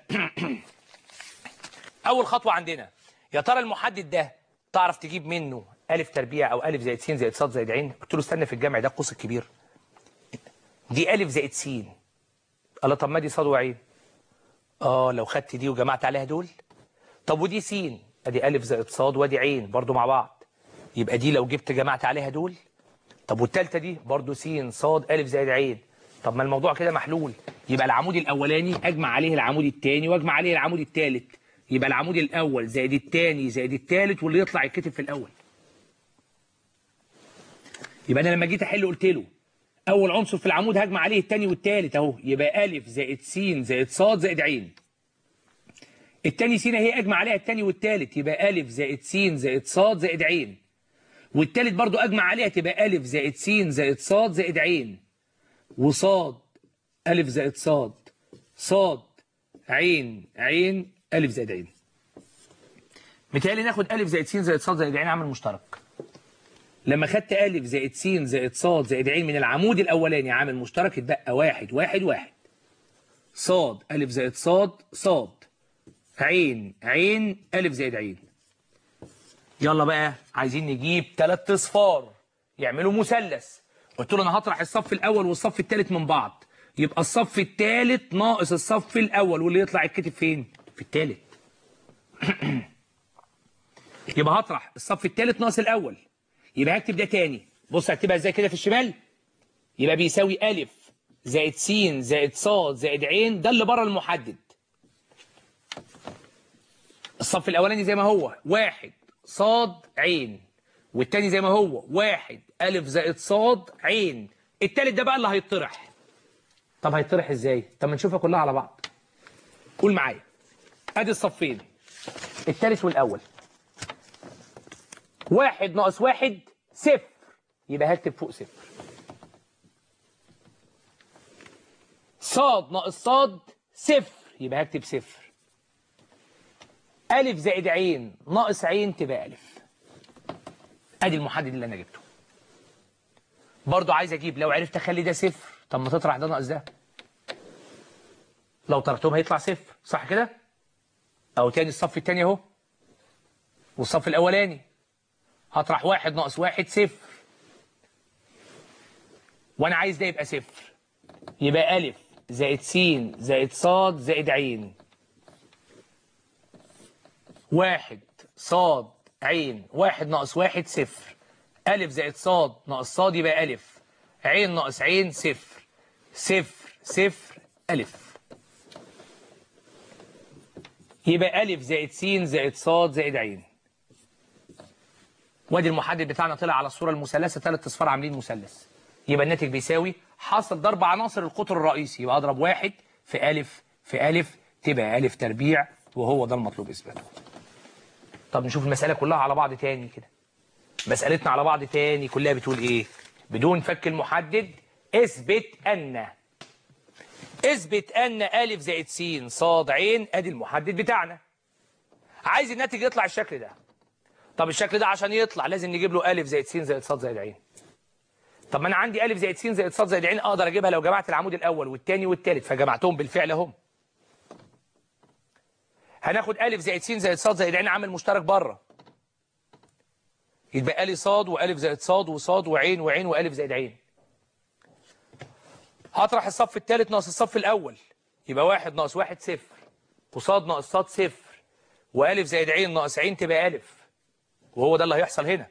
أول خطوة عندنا يا ترى المحدد ده تعرف تجيب منه ألف تربيع أو ألف زائد س زائد صاد زائد عين قلت له استنى في الجمع ده القوس الكبير دي ألف زائد س قال له طب ما دي صاد وعين اه لو خدت دي وجمعت عليها دول طب ودي س ادي ألف زائد صاد وادي عين برضو مع بعض يبقى دي لو جبت جمعت عليها دول طب والتالتة دي برضو س صاد ألف زائد عين طب ما الموضوع كده محلول يبقى العمود الأولاني أجمع عليه العمود الثاني وأجمع عليه العمود الثالث يبقى العمود الأول زائد الثاني زائد الثالث واللي يطلع يتكتب في الأول يبقى أنا لما جيت أحل قلت له أول عنصر في العمود هجمع عليه الثاني والثالث أهو يبقى ألف زائد س زائد صاد زائد عين الثاني س هي أجمع عليها الثاني والثالث يبقى ألف زائد س زائد صاد زائد عين والثالث برضو أجمع عليها تبقى ألف زائد س زائد صاد زائد عين وصاد ألف زائد صاد صاد عين عين ألف زائد عين متهيألي ناخد ألف زائد س زائد صاد زائد عين عامل مشترك لما خدت ألف زائد س زائد صاد زائد عين من العمود الأولاني عامل مشترك اتبقى واحد واحد واحد صاد ألف زائد صاد صاد عين عين ألف زائد عين يلا بقى عايزين نجيب ثلاث اصفار يعملوا مثلث قلت له انا هطرح الصف الاول والصف الثالث من بعض يبقى الصف الثالث ناقص الصف الاول واللي يطلع يتكتب فين في الثالث يبقى هطرح الصف الثالث ناقص الاول يبقى هكتب ده تاني بص هكتبها ازاي كده في الشمال يبقى بيساوي الف زائد س زائد صاد زائد عين ده اللي بره المحدد الصف الاولاني زي ما هو واحد صاد عين والتاني زي ما هو واحد ألف زائد صاد عين التالت ده بقى اللي هيطرح طب هيطرح ازاي طب ما نشوفها كلها على بعض قول معايا ادي الصفين التالت والاول واحد ناقص واحد صفر يبقى هكتب فوق صفر صاد ناقص صاد صفر يبقى هكتب صفر ألف زائد عين ناقص عين تبقى ألف ادي المحدد اللي انا جبته برضو عايز اجيب لو عرفت اخلي ده صفر طب ما تطرح ده ناقص ده لو طرحتهم هيطلع صفر صح كده او تاني الصف التاني اهو والصف الاولاني هطرح واحد ناقص واحد صفر وانا عايز ده يبقى صفر يبقى الف زائد س زائد صاد زائد عين واحد صاد عين واحد ناقص واحد صفر ألف زائد صاد ناقص صاد يبقى ألف عين ناقص عين صفر صفر صفر ألف يبقى ألف زائد س زائد صاد زائد عين وادي المحدد بتاعنا طلع على الصورة المثلثة ثلاث اصفار عاملين مثلث يبقى الناتج بيساوي حاصل ضرب عناصر القطر الرئيسي يبقى اضرب واحد في ألف في ألف تبقى ألف تربيع وهو ده المطلوب إثباته طب نشوف المسألة كلها على بعض تاني كده مسألتنا على بعض تاني كلها بتقول إيه بدون فك المحدد اثبت أن اثبت أن ألف زائد س صاد عين أدي المحدد بتاعنا عايز الناتج يطلع الشكل ده طب الشكل ده عشان يطلع لازم نجيب له ألف زائد س زائد صاد زائد عين طب ما انا عندي الف زائد س زائد ص زائد عين اقدر اجيبها لو جمعت العمود الاول والثاني والثالث فجمعتهم بالفعل اهم هناخد الف زائد س زائد ص زائد عين عامل مشترك بره يتبقى لي صاد والف زائد صاد وصاد وعين وعين والف زائد عين هطرح الصف الثالث ناقص الصف الاول يبقى واحد ناقص واحد صفر وصاد ناقص صاد صفر والف زائد عين ناقص عين تبقى الف وهو ده اللي هيحصل هنا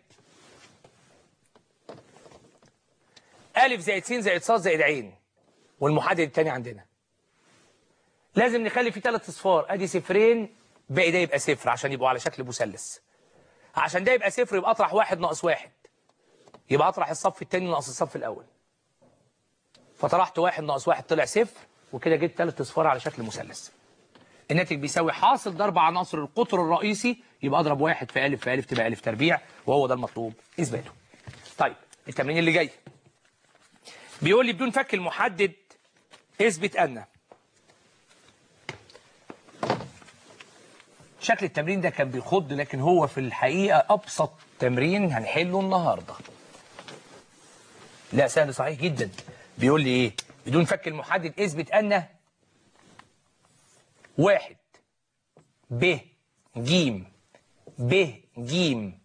ألف زائد س زائد ص زائد عين والمحدد الثاني عندنا لازم نخلي فيه ثلاث اصفار ادي صفرين باقي ده يبقى صفر عشان يبقوا على شكل مثلث عشان ده يبقى صفر يبقى اطرح واحد ناقص واحد يبقى اطرح الصف الثاني ناقص الصف الاول فطرحت واحد ناقص واحد طلع صفر وكده جبت ثلاث اصفار على شكل مثلث الناتج بيساوي حاصل ضرب عناصر القطر الرئيسي يبقى اضرب واحد في الف في الف تبقى الف تربيع وهو ده المطلوب اثباته طيب التمرين اللي جاي بيقول لي بدون فك المحدد اثبت ان شكل التمرين ده كان بيخض لكن هو في الحقيقة أبسط تمرين هنحله النهاردة لا سهل صحيح جدا بيقول لي إيه بدون فك المحدد اثبت أن واحد ب جيم ب جيم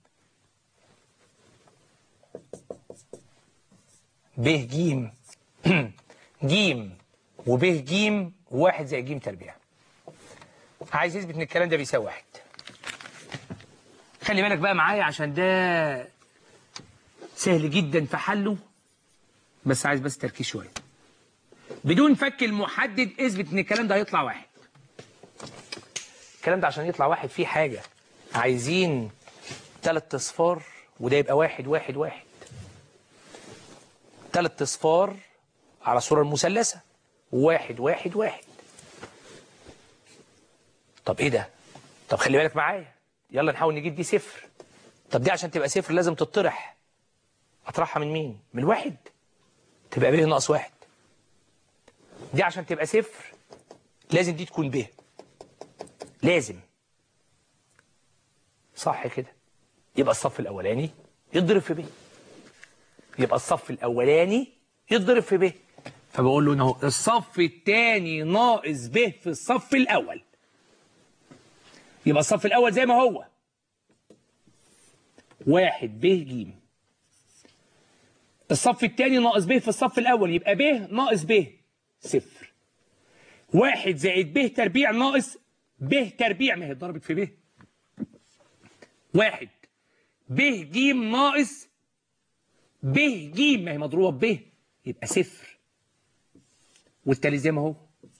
ب جيم جيم وب جيم واحد زي جيم تربيع عايز يثبت ان الكلام ده بيساوي واحد خلي بالك بقى معايا عشان ده سهل جدا في حله بس عايز بس تركيز شويه بدون فك المحدد اثبت ان الكلام ده هيطلع واحد الكلام ده عشان يطلع واحد فيه حاجه عايزين ثلاث اصفار وده يبقى واحد واحد واحد ثلاث اصفار على الصوره المثلثه واحد واحد واحد طب ايه ده طب خلي بالك معايا يلا نحاول نجيب دي صفر طب دي عشان تبقى صفر لازم تطرح اطرحها من مين من واحد تبقى ب ناقص واحد دي عشان تبقى صفر لازم دي تكون ب لازم صح كده يبقى الصف الاولاني يتضرب في ب يبقى الصف الاولاني يتضرب في ب فبقول له اهو الصف الثاني ناقص ب في الصف الاول يبقى الصف الأول زي ما هو واحد ب ج الصف الثاني ناقص ب في الصف الأول يبقى ب ناقص ب صفر واحد زائد ب تربيع ناقص ب تربيع ما هي اتضربت في ب واحد ب ج ناقص ب ج ما هي مضروبة ب يبقى صفر والتالي زي ما هو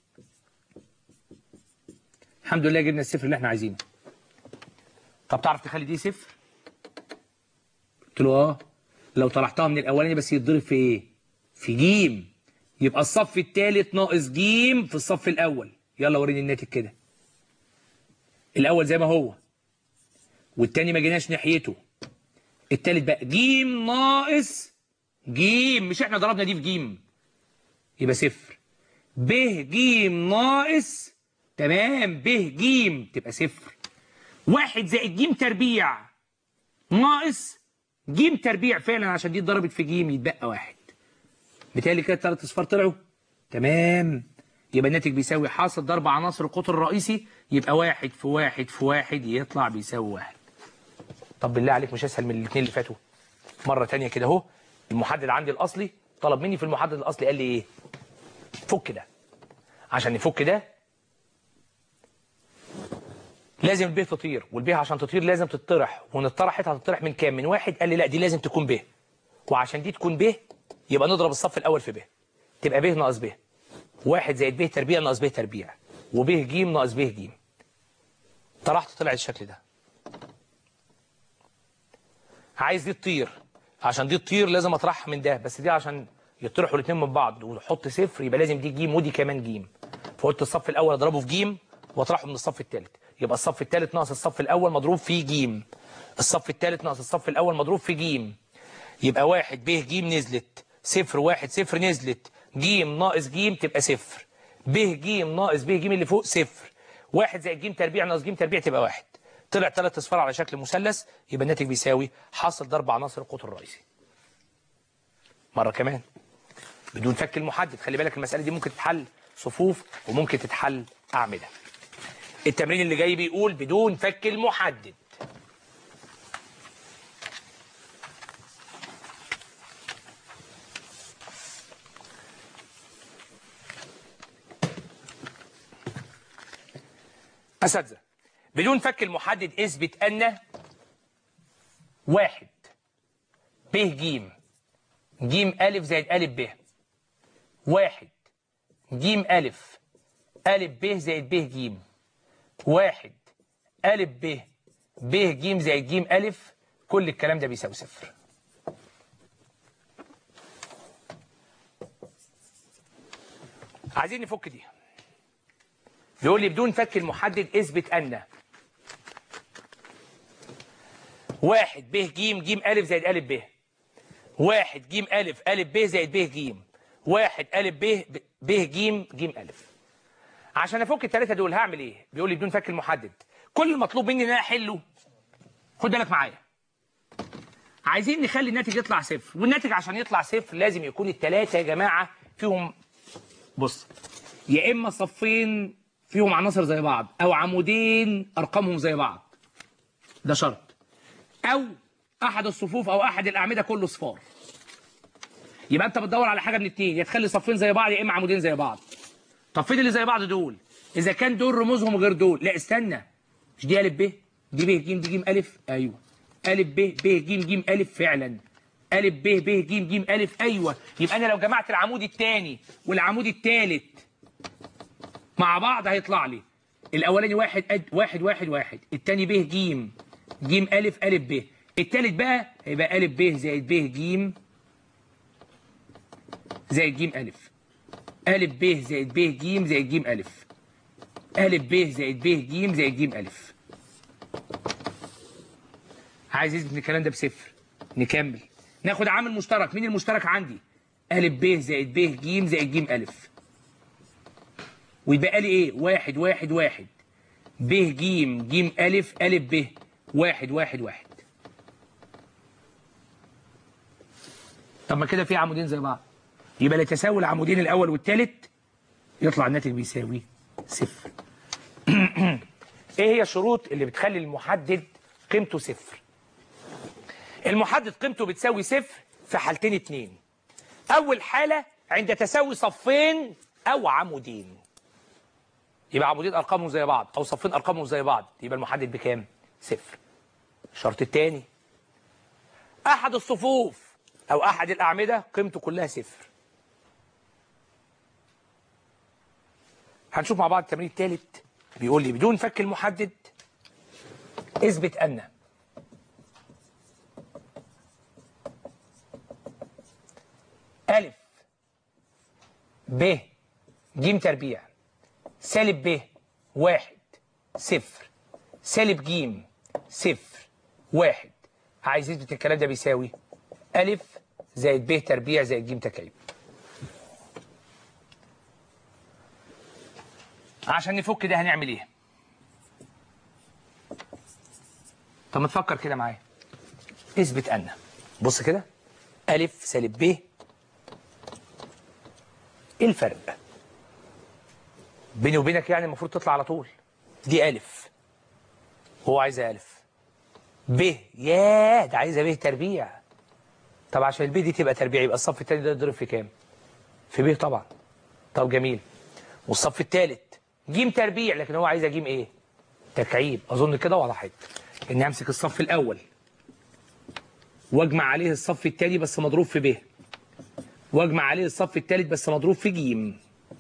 الحمد لله جبنا الصفر اللي احنا عايزينه طب تعرف تخلي دي صفر قلت له اه لو طرحتها من الاولاني بس يتضرب في ايه في جيم يبقى الصف الثالث ناقص جيم في الصف الاول يلا وريني الناتج كده الاول زي ما هو والتاني ما جيناش ناحيته التالت بقى جيم ناقص جيم مش احنا ضربنا دي في جيم يبقى صفر ب جيم ناقص تمام ب ج تبقى صفر واحد زائد ج تربيع ناقص ج تربيع فعلا عشان دي اتضربت في ج يتبقى واحد بالتالي كده الثلاث اصفار طلعوا تمام يبقى الناتج بيساوي حاصل ضرب عناصر القطر الرئيسي يبقى واحد في واحد في واحد يطلع بيساوي واحد طب بالله عليك مش اسهل من الاثنين اللي فاتوا مره تانية كده اهو المحدد عندي الاصلي طلب مني في المحدد الاصلي قال لي ايه فك ده عشان نفك ده لازم الب تطير والب عشان تطير لازم تطرح وان اتطرحت هتطرح من كام من واحد قال لي لا دي لازم تكون ب وعشان دي تكون ب يبقى نضرب الصف الاول في ب تبقى ب ناقص ب واحد زائد ب تربيع ناقص ب تربيع وب ج ناقص ب ج طرحت طلع الشكل ده عايز دي تطير عشان دي تطير لازم اطرحها من ده بس دي عشان يطرحوا الاثنين من بعض وتحط صفر يبقى لازم دي جيم ودي كمان جيم فقلت الصف الاول اضربه في جيم واطرحه من الصف الثالث يبقى الصف الثالث ناقص الصف الاول مضروب في جيم الصف الثالث ناقص الصف الاول مضروب في جيم يبقى واحد ب ج نزلت صفر واحد صفر نزلت ج ناقص ج تبقى صفر ب ج ناقص ب ج اللي فوق صفر واحد زائد ج تربيع ناقص ج تربيع تبقى واحد طلع ثلاث اصفار على شكل مثلث يبقى الناتج بيساوي حاصل ضرب عناصر القطر الرئيسي مرة كمان بدون فك المحدد خلي بالك المسألة دي ممكن تتحل صفوف وممكن تتحل أعمدة التمرين اللي جاي بيقول بدون فك المحدد أساتذة بدون فك المحدد اثبت أن واحد ب ج ج ألف زائد ألف ب واحد ج ألف ألف ب زائد ب ج واحد ألف ب ب ج زائد ج ألف كل الكلام ده بيساوي صفر عايزين نفك دي بيقول لي بدون فك المحدد اثبت أن واحد ب ج ج ألف زائد ألف ب واحد ج ألف ألف ب زائد ب ج واحد ألف ب ب ج ج ألف عشان أفك الثلاثة دول هعمل إيه؟ بيقول لي بدون فك المحدد كل المطلوب مني إن أنا أحله خد بالك معايا عايزين نخلي الناتج يطلع صفر والناتج عشان يطلع صفر لازم يكون الثلاثة يا جماعة فيهم بص يا إما صفين فيهم عناصر زي بعض أو عمودين أرقامهم زي بعض ده شرط أو أحد الصفوف أو أحد الأعمدة كله صفار يبقى أنت بتدور على حاجة من اتنين يا تخلي صفين زي بعض يا إما عمودين زي بعض طب فين اللي زي بعض دول إذا كان دول رموزهم غير دول لا استنى مش دي ألف ب دي ب ج دي ج ألف أيوه ألف ب ب ج ج ألف فعلا ألف ب ب ج ج ألف أيوه يبقى أنا لو جمعت العمود الثاني والعمود الثالث مع بعض هيطلع لي الأولاني واحد أد واحد واحد واحد الثاني ب ج ج ألف ألف ب الثالث بقى هيبقى ألف ب زائد ب ج زائد ج ألف ألف ب زائد ب ج زائد ج ألف ألف ب زائد ب ج زائد ج ألف عايز يثبت ان الكلام ده بصفر نكمل ناخد عامل مشترك مين المشترك عندي ألف ب زائد ب ج زائد ج ألف ويبقى لي ايه واحد واحد واحد ب ج ج ألف ألف ب واحد واحد واحد طب ما كده في عمودين زي بعض يبقى لتساوي العمودين الأول والثالث يطلع الناتج بيساوي صفر ايه هي الشروط اللي بتخلي المحدد قيمته صفر المحدد قيمته بتساوي صفر في حالتين اتنين اول حالة عند تساوي صفين او عمودين يبقى عمودين ارقامهم زي بعض او صفين ارقامهم زي بعض يبقى المحدد بكام صفر الشرط الثاني احد الصفوف او احد الاعمدة قيمته كلها صفر هنشوف مع بعض التمرين الثالث بيقول لي بدون فك المحدد اثبت ان ألف ب ج تربيع سالب ب واحد صفر سالب ج صفر واحد عايز يثبت الكلام ده بيساوي ألف زائد ب تربيع زائد ج تكعيب عشان نفك ده هنعمل ايه طب ما تفكر كده معايا اثبت ان بص كده ألف سالب ب ايه الفرق بيني وبينك يعني المفروض تطلع على طول دي ألف هو عايزها ألف ب ياه ده عايزة ب تربيع طب عشان الب دي تبقى تربيع يبقى الصف التاني ده يضرب في كام في ب طبعا طب جميل والصف الثالث جيم تربيع لكن هو عايز اجيم ايه تكعيب اظن كده وضحت اني امسك الصف الاول واجمع عليه الصف الثاني بس مضروب في ب واجمع عليه الصف الثالث بس مضروب في ج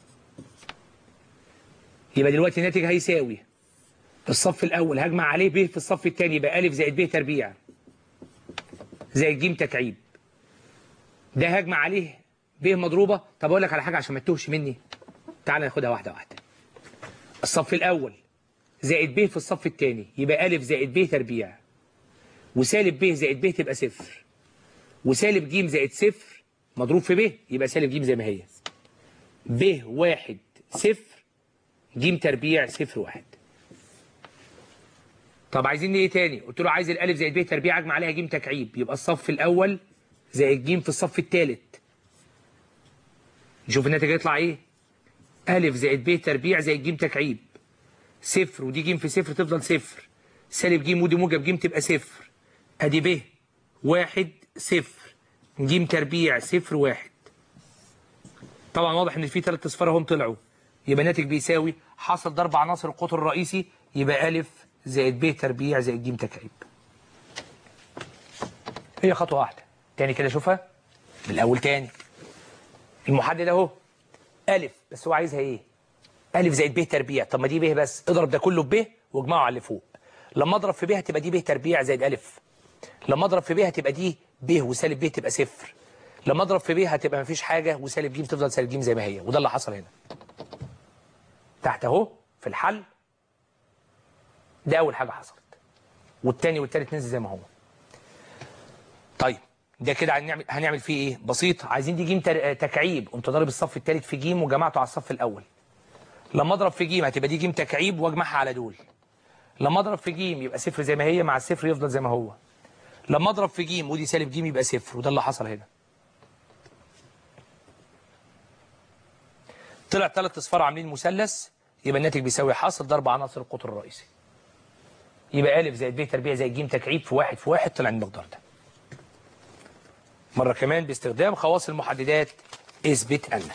يبقى دلوقتي الناتج هيساوي الصف الاول هجمع عليه ب في الصف الثاني يبقى الف زائد ب تربيع زائد ج تكعيب ده هجمع عليه ب مضروبه طب اقول لك على حاجه عشان ما تتوهش مني تعالى ناخدها واحده واحده الصف الاول زائد ب في الصف الثاني يبقى أ زائد ب تربيع وسالب ب زائد ب تبقى صفر وسالب ج زائد صفر مضروب في ب يبقى سالب ج زي ما هي ب واحد صفر ج تربيع صفر واحد طب عايزين ايه تاني قلت له عايز الالف زائد ب تربيع اجمع عليها ج تكعيب يبقى الصف الاول زائد ج في الصف الثالث نشوف الناتج يطلع ايه ألف زائد ب تربيع زائد ج تكعيب صفر ودي ج في صفر تفضل صفر سالب ج ودي موجب ج تبقى صفر ادي ب واحد صفر ج تربيع صفر واحد طبعا واضح ان في ثلاث اصفار اهم طلعوا يبقى الناتج بيساوي حاصل ضرب عناصر القطر الرئيسي يبقى ألف زائد ب تربيع زائد ج تكعيب هي خطوة واحدة تاني كده شوفها من الأول تاني المحدد اهو ألف بس هو عايزها ايه ألف زائد ب تربيع طب ما دي ب بس اضرب ده كله ب واجمعه على اللي فوق لما اضرب في ب هتبقى دي ب تربيع زائد ألف لما اضرب في ب هتبقى دي ب وسالب ب تبقى صفر لما اضرب في ب هتبقى مفيش حاجة وسالب ج تفضل سالب ج زي ما هي وده اللي حصل هنا تحت اهو في الحل ده أول حاجة حصلت والتاني والتالت نزل زي ما هو طيب ده كده هنعمل هنعمل فيه ايه بسيط عايزين دي جيم تر- تكعيب قمت ضارب الصف الثالث في جيم وجمعته على الصف الاول لما اضرب في جيم هتبقى دي جيم تكعيب واجمعها على دول لما اضرب في جيم يبقى صفر زي ما هي مع الصفر يفضل زي ما هو لما اضرب في جيم ودي سالب جيم يبقى صفر وده اللي حصل هنا طلع ثلاث اصفار عاملين مثلث يبقى الناتج بيساوي حاصل ضرب عناصر القطر الرئيسي يبقى أ زائد ب تربيع زائد ج تكعيب في واحد في واحد طلع المقدار ده مرة كمان باستخدام خواص المحددات اثبت أن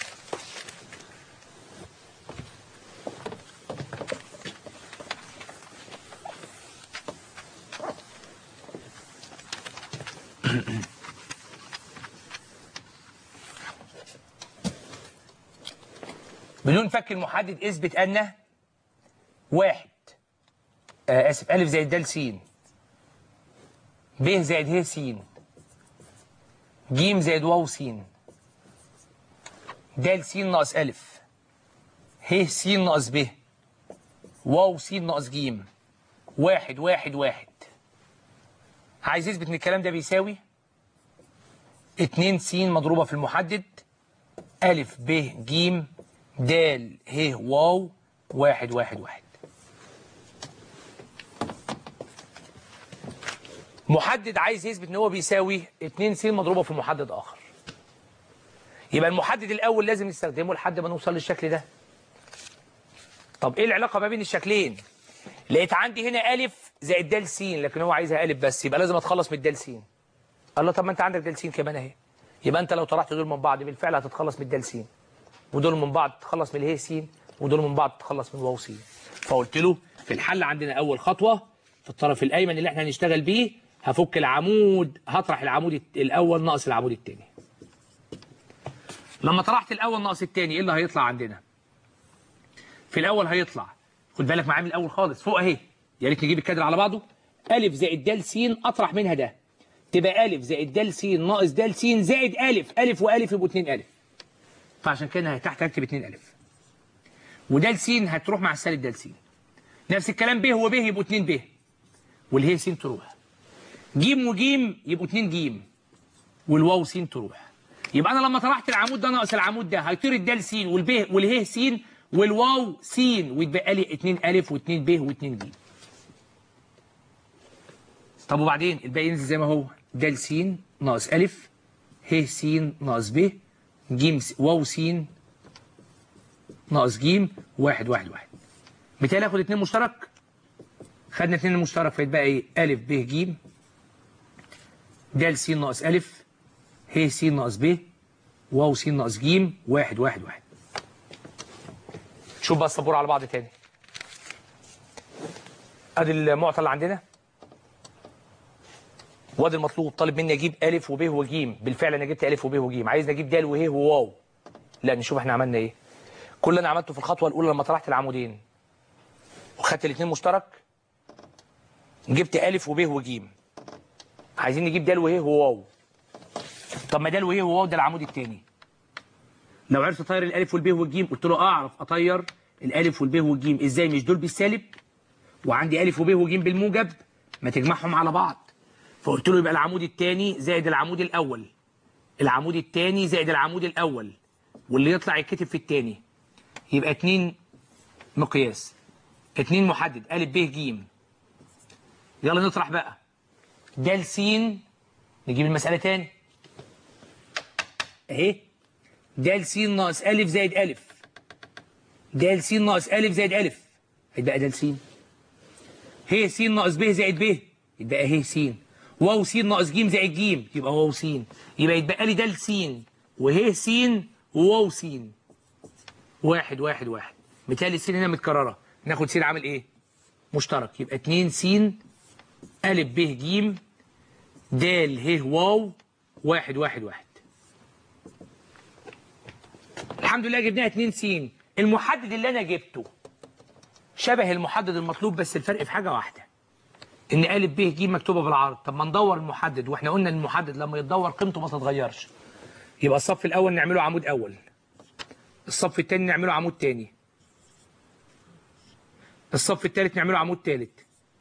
بدون فك المحدد اثبت أن واحد آه آسف ألف زائد د س ب زائد ه س ج زائد واو س د س ناقص ألف ه س ناقص ب واو س ناقص ج واحد واحد واحد عايز يثبت ان الكلام ده بيساوي اتنين س مضروبة في المحدد ألف ب ج د ه واو واحد واحد واحد محدد عايز يثبت ان هو بيساوي 2 س مضروبه في محدد اخر يبقى المحدد الاول لازم نستخدمه لحد ما نوصل للشكل ده طب ايه العلاقه ما بين الشكلين لقيت عندي هنا الف زائد د س لكن هو عايزها الف بس يبقى لازم اتخلص من الد س الله طب ما انت عندك د س كمان اهي يبقى انت لو طرحت دول من بعض بالفعل هتتخلص من الد س ودول من بعض تتخلص من اله س ودول من بعض تتخلص من واو س فقلت له في الحل عندنا اول خطوه في الطرف الايمن اللي احنا هنشتغل بيه هفك العمود هطرح العمود الاول ناقص العمود الثاني لما طرحت الاول ناقص الثاني ايه اللي هيطلع عندنا في الاول هيطلع خد بالك معايا من الاول خالص فوق اهي يا ريت نجيب الكادر على بعضه الف زائد د س اطرح منها ده تبقى الف زائد د س ناقص د س زائد الف الف والف يبقوا 2 الف فعشان كده تحت هكتب 2 الف ودال س هتروح مع السالب دال س نفس الكلام ب وب يبقوا 2 ب والهي س تروح جيم وجيم يبقوا 2 جيم والواو س تروح يبقى انا لما طرحت العمود ده ناقص العمود ده هيطير الدال س والب والهي س والواو س ويتبقى لي 2 الف و2 ب و2 جيم طب وبعدين الباقي ينزل زي ما هو دال س ناقص الف ه س ناقص ب جيم س واو س ناقص جيم واحد واحد واحد بالتالي اخد اتنين مشترك خدنا اتنين مشترك فيتبقى ايه الف ب ج د س ناقص الف ه س ناقص ب واو س ناقص ج واحد واحد واحد شوف بقى السبورة على بعض تاني ادي المعطى اللي عندنا وادي المطلوب طالب مني اجيب الف وب وج بالفعل انا جبت الف وب وج عايز اجيب د وه وواو لا نشوف احنا عملنا ايه كل اللي انا عملته في الخطوه الاولى لما طرحت العمودين وخدت الاثنين مشترك جبت الف وب وج عايزين نجيب د وه وواو طب ما د وه وواو ده العمود الثاني لو عرفت اطير الالف والب والجيم قلت له اعرف اطير الالف والب والجيم ازاي مش دول بالسالب وعندي الف وب وجيم بالموجب ما تجمعهم على بعض فقلت له يبقى العمود الثاني زائد العمود الاول العمود الثاني زائد العمود الاول واللي يطلع يتكتب في الثاني يبقى اتنين مقياس اتنين محدد ا ب ج يلا نطرح بقى د س نجيب المسألة تاني اهي د س ناقص أ زائد أ د س ناقص أ زائد أ هيبقى د س ه س ناقص ب زائد ب يبقى ه س واو س ناقص ج زائد ج يبقى واو س يبقى يتبقى لي د س وه س وواو س واحد واحد واحد مثال السين هنا متكررة ناخد سين عامل ايه مشترك يبقى 2 س أ ب ج د ه واو واحد واحد واحد الحمد لله جبناها 2 س المحدد اللي انا جبته شبه المحدد المطلوب بس الفرق في حاجة واحدة ان أ ب ج مكتوبة بالعرض طب ما ندور المحدد واحنا قلنا ان المحدد لما يتدور قيمته ما تتغيرش يبقى الصف الاول نعمله عمود اول الصف الثاني نعمله عمود تاني الصف الثالث نعمله عمود ثالث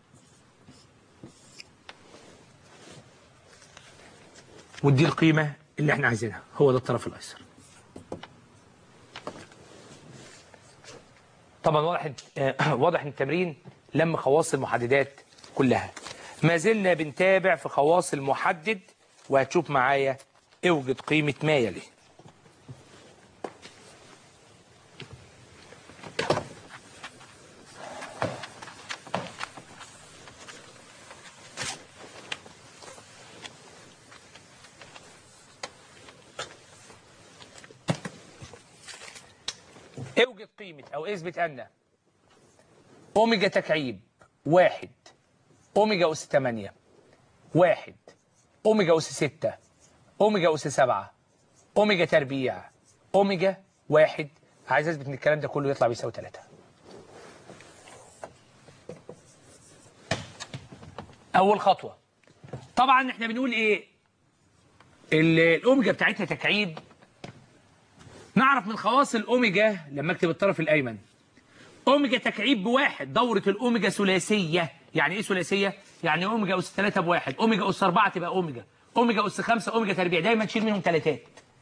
ودي القيمة اللي احنا عايزينها هو ده الطرف الأيسر طبعا واضح آه، واضح ان التمرين لم خواص المحددات كلها ما زلنا بنتابع في خواص المحدد وهتشوف معايا اوجد قيمة ما يلي اوجد قيمة أو اثبت أن أوميجا تكعيب واحد أوميجا أس تمانية واحد أوميجا أس ستة أوميجا أس سبعة أوميجا تربيع أوميجا واحد عايز أثبت إن الكلام ده كله يطلع بيساوي تلاتة أول خطوة طبعا إحنا بنقول إيه ال- الأوميجا بتاعتها تكعيب نعرف من خواص الأوميجا لما أكتب الطرف الأيمن أوميجا تكعيب بواحد دورة الأوميجا ثلاثية يعني إيه ثلاثية؟ يعني أوميجا أس 3 بواحد أوميجا أس 4 تبقى أوميجا أوميجا أس 5 أوميجا تربيع دايما تشيل منهم ثلاثات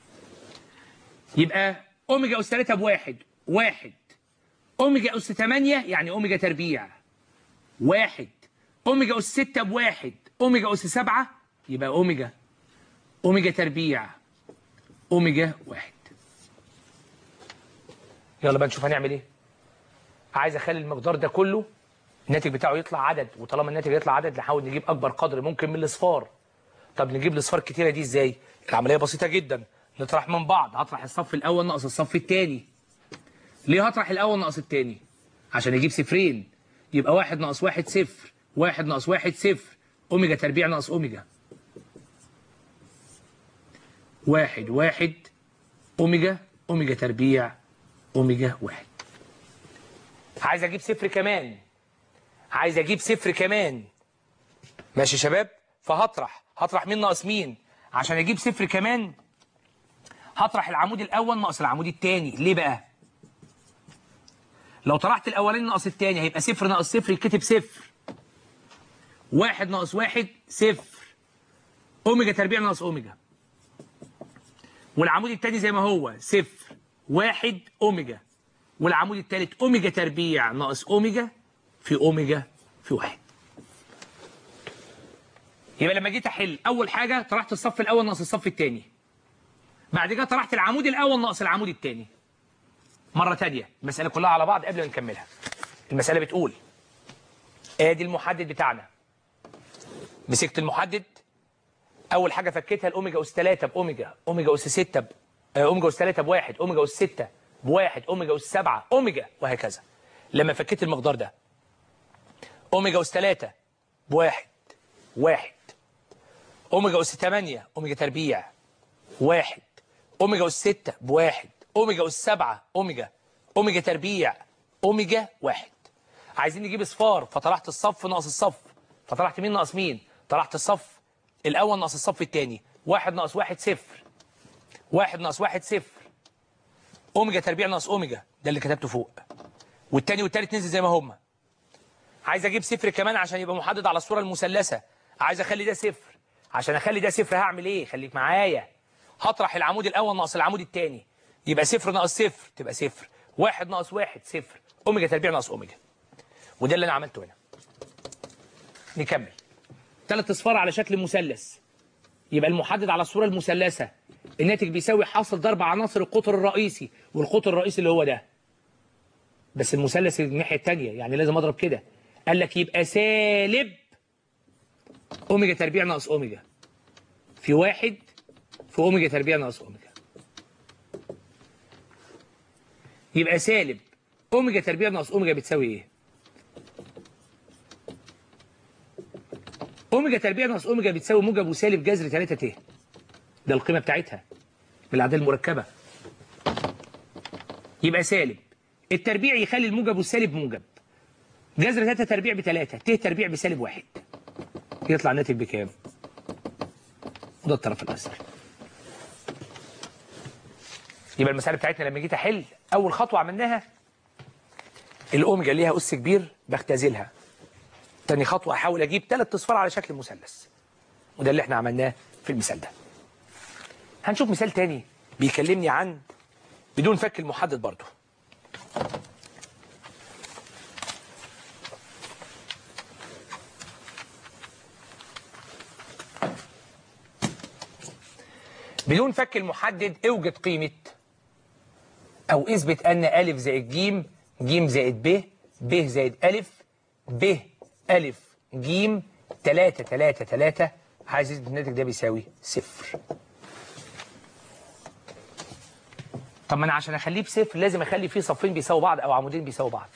يبقى أوميجا أس 3 بواحد واحد أوميجا أس 8 يعني أوميجا تربيع واحد أوميجا أس 6 بواحد أوميجا أس 7 يبقى أوميجا أوميجا تربيع أوميجا واحد يلا بقى نشوف هنعمل ايه عايز اخلي المقدار ده كله الناتج بتاعه يطلع عدد وطالما الناتج يطلع عدد نحاول نجيب اكبر قدر ممكن من الاصفار طب نجيب الاصفار الكتيره دي ازاي العمليه بسيطه جدا نطرح من بعض هطرح الصف الاول ناقص الصف الثاني ليه هطرح الاول ناقص الثاني عشان اجيب صفرين يبقى واحد ناقص واحد صفر واحد ناقص واحد صفر اوميجا تربيع ناقص اوميجا واحد واحد اوميجا اوميجا تربيع اوميجا واحد عايز اجيب صفر كمان عايز اجيب صفر كمان ماشي يا شباب فهطرح هطرح مين ناقص مين عشان اجيب صفر كمان هطرح العمود الاول ناقص العمود الثاني ليه بقى لو طرحت الاولاني ناقص الثاني هيبقى صفر ناقص صفر يتكتب صفر واحد ناقص واحد صفر اوميجا تربيع ناقص اوميجا والعمود الثاني زي ما هو صفر واحد اوميجا والعمود الثالث اوميجا تربيع ناقص اوميجا في اوميجا في واحد يبقى لما جيت احل اول حاجه طرحت الصف الاول ناقص الصف الثاني بعد كده طرحت العمود الاول ناقص العمود الثاني مره ثانيه المساله كلها على بعض قبل ما نكملها المساله بتقول ادي المحدد بتاعنا مسكت المحدد اول حاجه فكيتها الاوميجا اس 3 باوميجا اوميجا اس 6 ب... آه، اوميجا اس 3 بواحد اوميجا اس 6 بواحد اوميجا اس 7 اوميجا وهكذا لما فكيت المقدار ده اوميجا اس 3 بواحد واحد اوميجا اس 8 اوميجا تربيع واحد اوميجا اس 6 بواحد اوميجا اس 7 اوميجا اوميجا تربيع اوميجا واحد عايزين نجيب اصفار فطرحت الصف ناقص الصف فطرحت مين ناقص مين طرحت الصف الاول ناقص الصف الثاني واحد ناقص واحد صفر واحد ناقص واحد صفر اوميجا تربيع ناقص اوميجا ده اللي كتبته فوق والتاني والتالت نزل زي ما هما عايز اجيب صفر كمان عشان يبقى محدد على الصوره المثلثه عايز اخلي ده صفر عشان اخلي ده صفر هعمل ايه خليك معايا هطرح العمود الاول ناقص العمود الثاني يبقى صفر ناقص صفر تبقى صفر واحد ناقص واحد صفر اوميجا تربيع ناقص اوميجا وده اللي انا عملته هنا نكمل ثلاث اصفار على شكل مثلث يبقى المحدد على الصوره المثلثه الناتج بيساوي حاصل ضرب عناصر القطر الرئيسي والقطر الرئيسي اللي هو ده بس المثلث الناحيه الثانيه يعني لازم اضرب كده قال لك يبقى سالب اوميجا تربيع ناقص اوميجا في واحد في اوميجا تربيع ناقص اوميجا يبقى سالب اوميجا تربيع ناقص اوميجا بتساوي ايه اوميجا تربيع ناقص اوميجا بتساوي موجب وسالب جذر 3 ت ده القيمه بتاعتها بالاعداد المركبه يبقى سالب التربيع يخلي الموجب والسالب موجب جذر 3 تربيع بثلاثة ت تربيع بسالب واحد يطلع الناتج بكام؟ وده الطرف الأسفل يبقى المسألة بتاعتنا لما جيت أحل أول خطوة عملناها الأوميجا ليها أس كبير بختزلها تاني خطوة أحاول أجيب ثلاث أصفار على شكل مثلث وده اللي احنا عملناه في المثال ده هنشوف مثال تاني بيكلمني عن بدون فك المحدد برضه بدون فك المحدد اوجد قيمة أو اثبت أن أ زائد ج ج زائد ب ب زائد أ ب أ ج 3 3 3 عايز اثبت الناتج ده بيساوي صفر طب ما انا عشان اخليه بصفر لازم اخلي فيه صفين بيساووا بعض او عمودين بيساووا بعض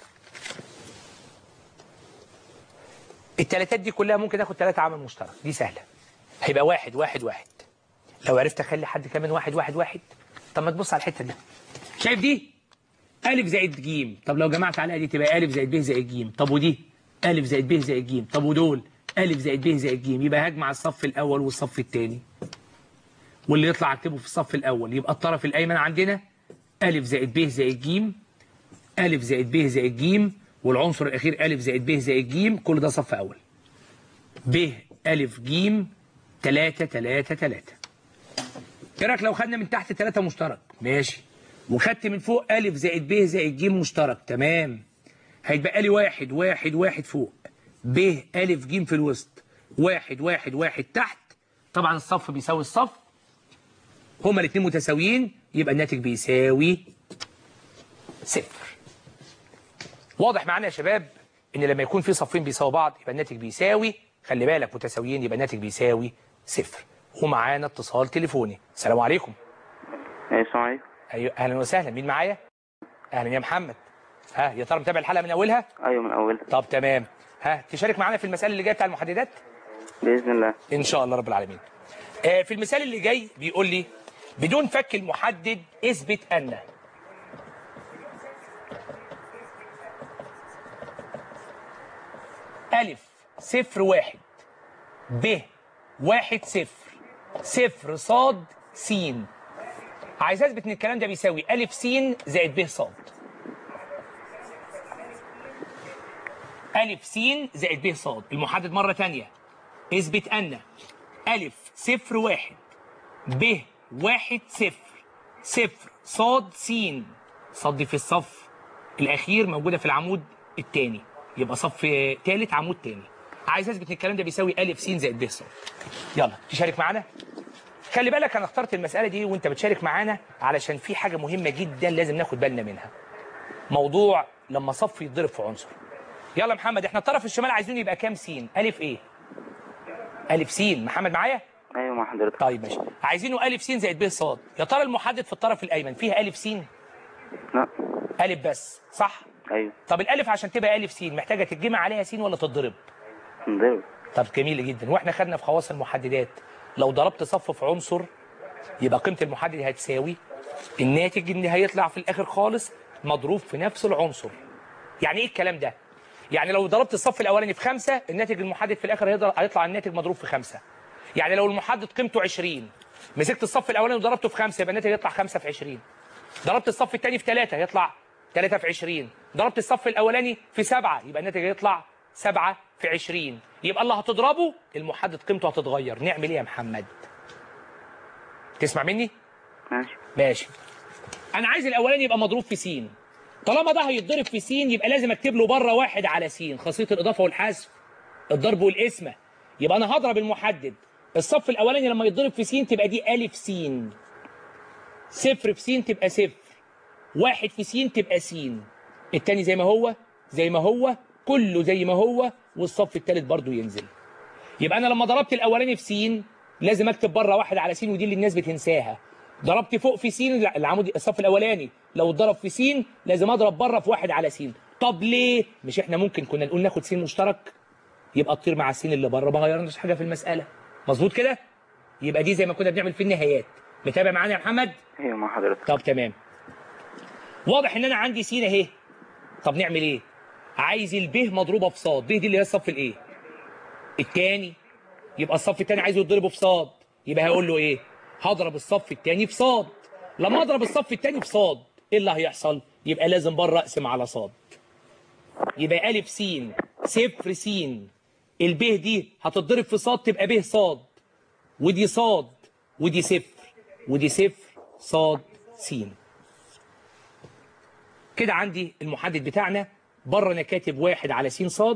التلاتات دي كلها ممكن اخد ثلاثة عامل مشترك دي سهلة هيبقى واحد واحد واحد لو عرفت اخلي حد كمان واحد واحد واحد طب ما تبص على الحته دي شايف دي الف زائد ج طب لو جمعت عليها دي تبقى الف زائد ب زائد ج طب ودي الف زائد ب زائد ج طب ودول الف زائد ب زائد ج يبقى هجمع الصف الاول والصف الثاني واللي يطلع اكتبه في الصف الاول يبقى الطرف الايمن عندنا الف زائد ب زائد ج الف زائد ب زائد ج والعنصر الاخير الف زائد ب زائد ج كل ده صف اول ب الف ج 3 3 3 ايه رايك لو خدنا من تحت 3 مشترك ماشي وخدت من فوق أ زائد ب زائد ج مشترك تمام هيتبقى لي واحد واحد واحد فوق ب أ ج في الوسط واحد واحد واحد تحت طبعا الصف بيساوي الصف هما الاثنين متساويين يبقى الناتج بيساوي صفر واضح معانا يا شباب ان لما يكون في صفين بيساووا بعض يبقى الناتج بيساوي خلي بالك متساويين يبقى الناتج بيساوي صفر ومعانا اتصال تليفوني السلام عليكم ايه السلام عليكم ايوه اهلا وسهلا مين معايا اهلا يا محمد ها يا ترى متابع الحلقه من اولها ايوه من اولها طب تمام ها تشارك معانا في المساله اللي جايه بتاع المحددات باذن الله ان شاء الله رب العالمين آه في المثال اللي جاي بيقول لي بدون فك المحدد اثبت ان ألف صفر واحد ب واحد صفر صفر صاد سين عايز اثبت ان الكلام ده بيساوي ألف سين زائد ب صاد ألف سين زائد ب صاد المحدد مرة تانية اثبت أن ألف صفر واحد ب واحد صفر صفر صاد سين صاد دي في الصف الأخير موجودة في العمود الثاني يبقى صف ثالث عمود ثاني عايز اثبت ان الكلام ده بيساوي ألف س زائد ب صاد يلا تشارك معانا خلي بالك انا اخترت المسألة دي وانت بتشارك معانا علشان في حاجة مهمة جدا لازم ناخد بالنا منها موضوع لما صف يتضرب في عنصر يلا محمد احنا الطرف الشمال عايزين يبقى كام س ألف ايه ألف س محمد معايا ايوه مع حضرتك طيب ماشي عايزينه ألف س زائد ب صاد يا ترى المحدد في الطرف الأيمن فيها ألف س لا ألف بس صح ايوه طب الألف عشان تبقى ألف س محتاجة تتجمع عليها س ولا تتضرب نضرب طب جميل جدا واحنا خدنا في خواص المحددات لو ضربت صف في عنصر يبقى قيمة المحدد هتساوي الناتج اللي هيطلع في الآخر خالص مضروب في نفس العنصر يعني ايه الكلام ده يعني لو ضربت الصف الاولاني في خمسة الناتج المحدد في الاخر هيضرب هيطلع الناتج مضروب في خمسة يعني لو المحدد قيمته 20 مسكت الصف الاولاني وضربته في خمسة يبقى الناتج يطلع خمسة في 20 ضربت الصف الثاني في 3 يطلع 3 في 20 ضربت الصف الاولاني في 7 يبقى الناتج يطلع 7 في 20 يبقى اللي هتضربه المحدد قيمته هتتغير نعمل ايه يا محمد تسمع مني ماشي ماشي انا عايز الاولاني يبقى مضروب في س طالما ده هيتضرب في س يبقى لازم اكتب له بره واحد على س خاصيه الاضافه والحذف الضرب والقسمه يبقى انا هضرب المحدد الصف الاولاني لما يتضرب في س تبقى دي الف س صفر في س تبقى صفر واحد في س تبقى س التاني زي ما هو زي ما هو كله زي ما هو والصف التالت برضو ينزل يبقى انا لما ضربت الاولاني في س لازم اكتب بره واحد على س ودي اللي الناس بتنساها ضربت فوق في س لا، العمود الصف الاولاني لو اتضرب في س لازم اضرب بره في واحد على س طب ليه مش احنا ممكن كنا نقول ناخد س مشترك يبقى تطير مع السين اللي بره ما غيرناش حاجه في المساله مظبوط كده يبقى دي زي ما كنا بنعمل في النهايات متابع معانا يا محمد ايوه مع حضرتك طب تمام واضح ان انا عندي س اهي طب نعمل ايه عايز الب مضروبه في صاد ب دي اللي هي الصف الايه الثاني يبقى الصف الثاني عايزه يضربه في صاد يبقى هقول له ايه هضرب الصف الثاني في صاد لما اضرب الصف الثاني في صاد ايه اللي هيحصل يبقى لازم بره اقسم على صاد يبقى الف س صفر س الب دي هتتضرب في صاد تبقى ب صاد ودي صاد ودي صفر ودي صفر صاد س كده عندي المحدد بتاعنا بره انا كاتب واحد على س صاد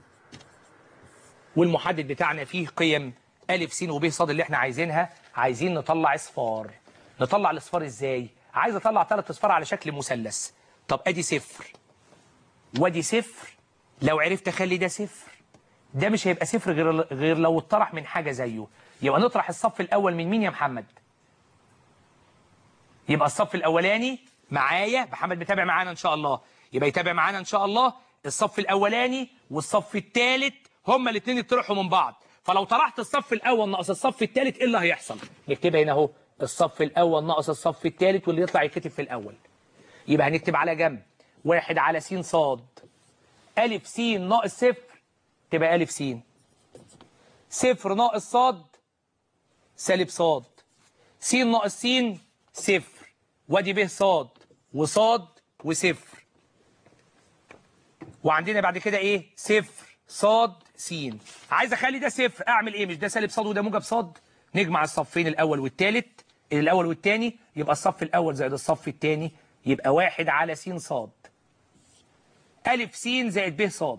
والمحدد بتاعنا فيه قيم ألف س وب صاد اللي احنا عايزينها عايزين نطلع اصفار نطلع الاصفار ازاي عايز اطلع ثلاث اصفار على شكل مثلث طب ادي صفر وادي صفر لو عرفت اخلي ده صفر ده مش هيبقى صفر غير غير لو اتطرح من حاجه زيه يبقى نطرح الصف الاول من مين يا محمد يبقى الصف الاولاني معايا محمد بيتابع معانا ان شاء الله يبقى يتابع معانا ان شاء الله الصف الاولاني والصف الثالث هما الاثنين يطرحوا من بعض فلو طرحت الصف الاول ناقص الصف الثالث ايه اللي هيحصل نكتبها هنا اهو الصف الاول ناقص الصف الثالث واللي يطلع يتكتب في الاول يبقى هنكتب على جنب واحد على س صاد الف س ناقص صفر تبقى الف س صفر ناقص صاد سالب صاد س ناقص س صفر وادي ب صاد وصاد وصفر وعندنا بعد كده ايه صفر صاد س عايز اخلي ده صفر اعمل ايه مش ده سالب صاد وده موجب صاد نجمع الصفين الاول والثالث الاول والثاني يبقى الصف الاول زائد الصف الثاني يبقى واحد على س صاد الف س زائد ب صاد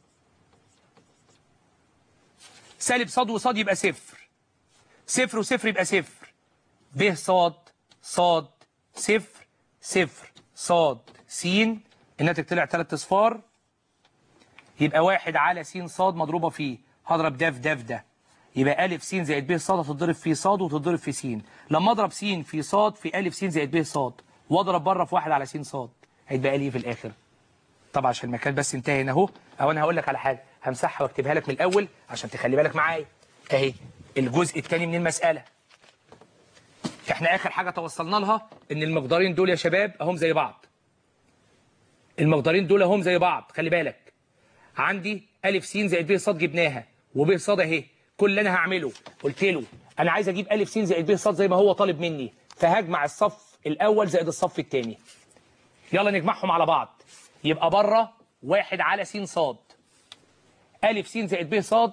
سالب صاد وصاد يبقى صفر صفر وصفر يبقى صفر ب صاد صاد صفر صفر صاد س الناتج طلع ثلاث اصفار يبقى واحد على س صاد مضروبه فيه هضرب ده في ده في ده يبقى ألف س زائد ب صاد هتتضرب في صاد وتتضرب في س لما اضرب س في صاد في ألف س زائد ب صاد واضرب بره في واحد على س صاد هيتبقى لي إيه في الاخر طبعا عشان المكان بس انتهى هنا اهو او انا هقول لك على حاجه همسحها واكتبها لك من الاول عشان تخلي بالك معايا اهي الجزء الثاني من المساله احنا اخر حاجه توصلنا لها ان المقدارين دول يا شباب اهم زي بعض المقدارين دول اهم زي بعض خلي بالك عندي الف س زائد ب ص جبناها وب ص اهي كل اللي انا هعمله قلت له انا عايز اجيب الف س زائد ب ص زي ما هو طالب مني فهجمع الصف الاول زائد الصف الثاني يلا نجمعهم على بعض يبقى بره واحد على س ص الف س زائد ب ص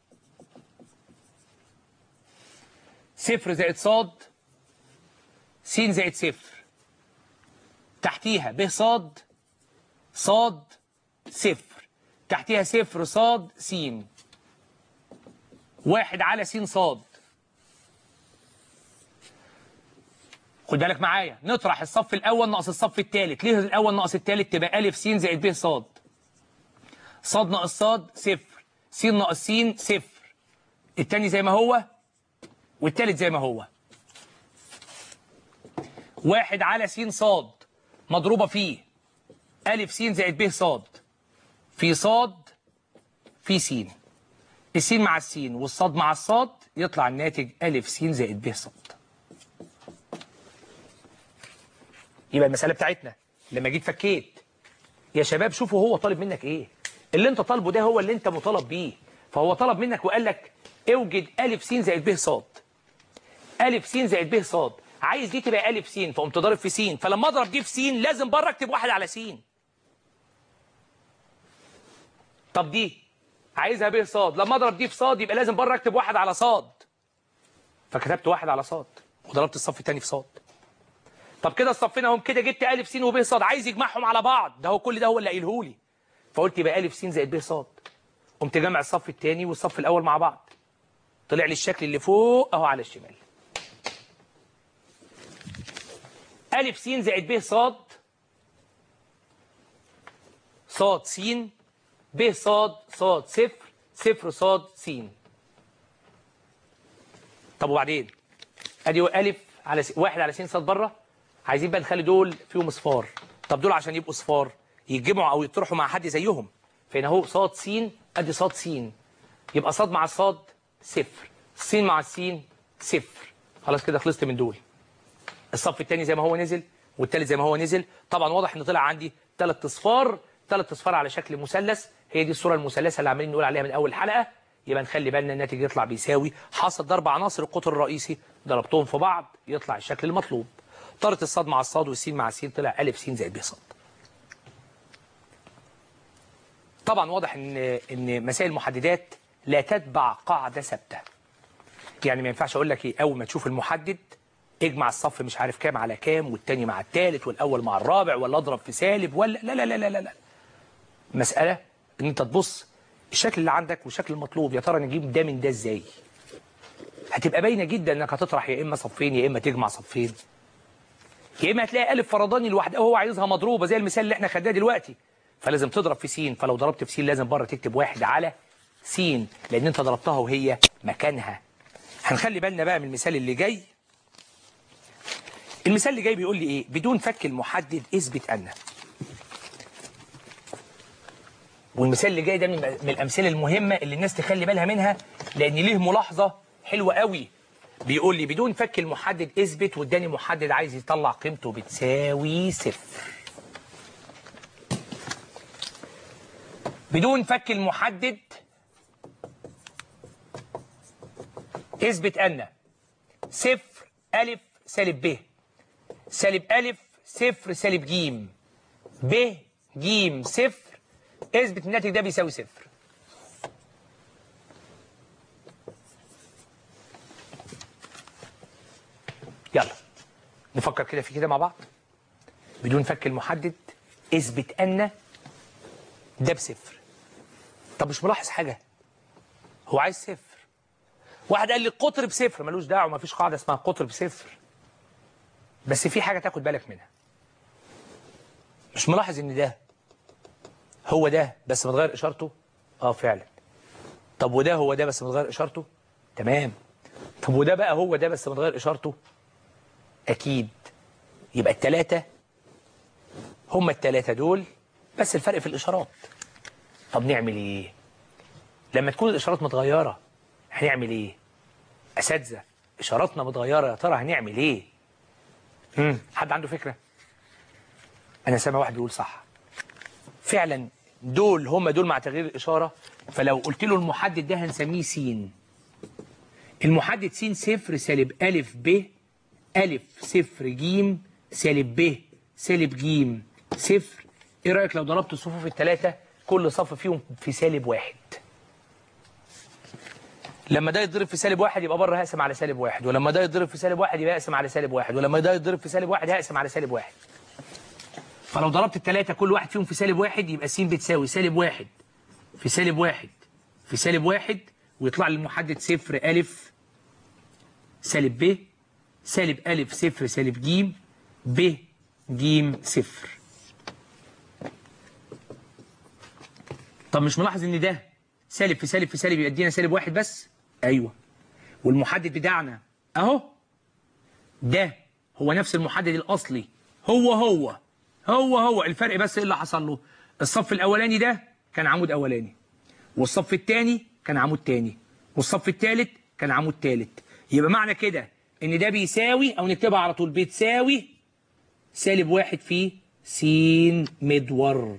صفر زائد ص س زائد صفر تحتيها ب ص صاد صفر تحتها صفر صاد س واحد على س صاد خد بالك معايا نطرح الصف الاول ناقص الصف الثالث ليه الاول ناقص الثالث تبقى الف س زائد ب صاد صاد ناقص صاد صفر س ناقص س صفر الثاني زي ما هو والثالث زي ما هو واحد على س صاد مضروبه فيه ألف س زائد ب صاد في صاد في س السين مع السين والصاد مع الصاد يطلع الناتج ألف س زائد ب صاد يبقى المسألة بتاعتنا لما جيت فكيت يا شباب شوفوا هو طالب منك ايه اللي انت طالبه ده هو اللي انت مطالب بيه فهو طلب منك وقال لك اوجد ألف س زائد ب صاد ألف س زائد ب صاد عايز دي تبقى الف س فقمت ضارب في س فلما اضرب دي في س لازم بره اكتب واحد على س طب دي عايزها ب ص لما اضرب دي في ص يبقى لازم بره اكتب واحد على ص فكتبت واحد على ص وضربت الصف الثاني في ص طب كده الصفين اهم كده جبت الف س وب ص عايز يجمعهم على بعض ده هو كل ده هو اللي قايله لي فقلت يبقى الف س زائد ب ص قمت جمع الصف الثاني والصف الاول مع بعض طلع لي الشكل اللي فوق اهو على الشمال ألف س زائد ب ص ص س ب ص ص صفر صفر ص س طب وبعدين ادي ألف على س... واحد على س ص بره عايزين بقى نخلي دول فيهم اصفار طب دول عشان يبقوا اصفار يتجمعوا او يطرحوا مع حد زيهم فهنا اهو ص س ادي ص س يبقى ص مع الصاد صفر س مع السين صفر خلاص كده خلصت من دول الصف الثاني زي ما هو نزل والثالث زي ما هو نزل طبعا واضح ان طلع عندي ثلاث اصفار ثلاث اصفار على شكل مثلث هي دي الصوره المثلثه اللي عمالين نقول عليها من اول حلقه يبقى نخلي بالنا الناتج يطلع بيساوي حصل ضرب عناصر القطر الرئيسي ضربتهم في بعض يطلع الشكل المطلوب طارت الصاد مع الصاد والسين مع السين طلع الف س زائد ب صاد طبعا واضح ان ان مسائل المحددات لا تتبع قاعده ثابته يعني ما ينفعش اقول لك ايه اول ما تشوف المحدد اجمع الصف مش عارف كام على كام والتاني مع التالت والاول مع الرابع ولا اضرب في سالب ولا لا لا لا لا لا, لا. مساله ان انت تبص الشكل اللي عندك والشكل المطلوب يا ترى نجيب ده من ده ازاي هتبقى باينه جدا انك هتطرح يا اما صفين يا اما تجمع صفين يا اما هتلاقي الف فرداني لوحدها وهو عايزها مضروبه زي المثال اللي احنا خدناه دلوقتي فلازم تضرب في س فلو ضربت في س لازم بره تكتب واحد على س لان انت ضربتها وهي مكانها هنخلي بالنا بقى من المثال اللي جاي المثال اللي جاي بيقول لي ايه بدون فك المحدد اثبت ان والمثال اللي جاي ده من من الامثله المهمه اللي الناس تخلي بالها منها لان ليه ملاحظه حلوه قوي بيقول لي بدون فك المحدد اثبت واداني محدد عايز يطلع قيمته بتساوي صفر بدون فك المحدد اثبت ان صفر الف سالب ب سالب الف صفر سالب ج ب ج صفر اثبت الناتج ده بيساوي صفر يلا نفكر كده في كده مع بعض بدون فك المحدد اثبت ان ده بصفر طب مش ملاحظ حاجه هو عايز صفر واحد قال لي القطر بصفر ملوش دعوه ما فيش قاعده اسمها قطر بصفر بس في حاجه تاخد بالك منها مش ملاحظ ان ده هو ده بس متغير اشارته اه فعلا طب وده هو ده بس متغير اشارته تمام طب وده بقى هو ده بس متغير اشارته اكيد يبقى التلاتة هما التلاتة دول بس الفرق في الاشارات طب نعمل ايه لما تكون الاشارات متغيره هنعمل ايه اساتذه اشاراتنا متغيره يا ترى هنعمل ايه امم حد عنده فكره انا سامع واحد بيقول صح فعلا دول هم دول مع تغيير الاشاره فلو قلت له المحدد ده هنسميه س المحدد س صفر سالب الف ب الف صفر ج سالب ب سالب ج صفر ايه رايك لو ضربت الصفوف الثلاثه كل صف فيهم في سالب واحد لما ده يتضرب في سالب واحد يبقى بره هقسم على سالب واحد ولما ده يتضرب في سالب واحد يبقى هقسم على سالب واحد ولما ده يتضرب في سالب واحد هقسم على سالب واحد فلو ضربت الثلاثة كل واحد فيهم في سالب واحد يبقى س بتساوي سالب واحد في سالب واحد في سالب واحد ويطلع لي المحدد صفر ألف سالب ب سالب ألف صفر سالب ج ب ج صفر طب مش ملاحظ ان ده سالب في سالب في سالب يدينا سالب واحد بس ايوه والمحدد بتاعنا اهو ده هو نفس المحدد الاصلي هو هو هو هو الفرق بس ايه اللي حصل له الصف الاولاني ده كان عمود اولاني والصف الثاني كان عمود ثاني والصف الثالث كان عمود ثالث يبقى معنى كده ان ده بيساوي او نكتبها على طول بتساوي سالب واحد في س مدور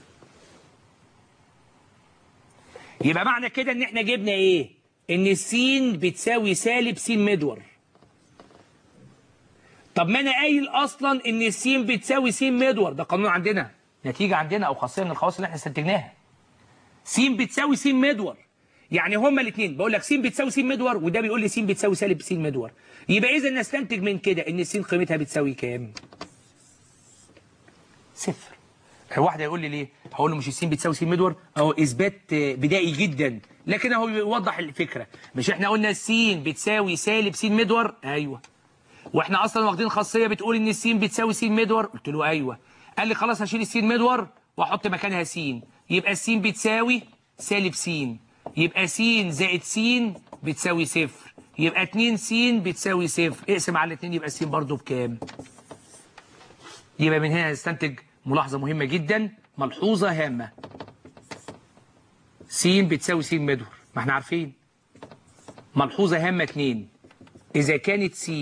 يبقى معنى كده ان احنا جبنا ايه ان السين بتساوي سالب س مدور طب ما انا قايل اصلا ان السين بتساوي س مدور ده قانون عندنا نتيجه عندنا او خاصيه من الخواص اللي احنا استنتجناها س بتساوي س مدور يعني هما الاثنين بقول لك س بتساوي س مدور وده بيقول لي س بتساوي سالب س مدور يبقى اذا نستنتج من كده ان الس قيمتها بتساوي كام صفر واحد هيقول لي ليه هقول له مش السين بتساوي س مدور اهو اثبات آه، بدائي جدا لكن اهو بيوضح الفكره مش احنا قلنا السين بتساوي سالب س مدور ايوه واحنا اصلا واخدين خاصيه بتقول ان السين بتساوي س مدور قلت له ايوه قال لي خلاص هشيل السين مدور واحط مكانها س يبقى السين بتساوي سالب س يبقى س زائد س بتساوي صفر يبقى 2 س بتساوي صفر اقسم على الاثنين يبقى الس برضه بكام يبقى من هنا نستنتج ملاحظه مهمه جدا ملحوظه هامه س بتساوي س مدور ما احنا عارفين ملحوظه هامه اتنين اذا كانت س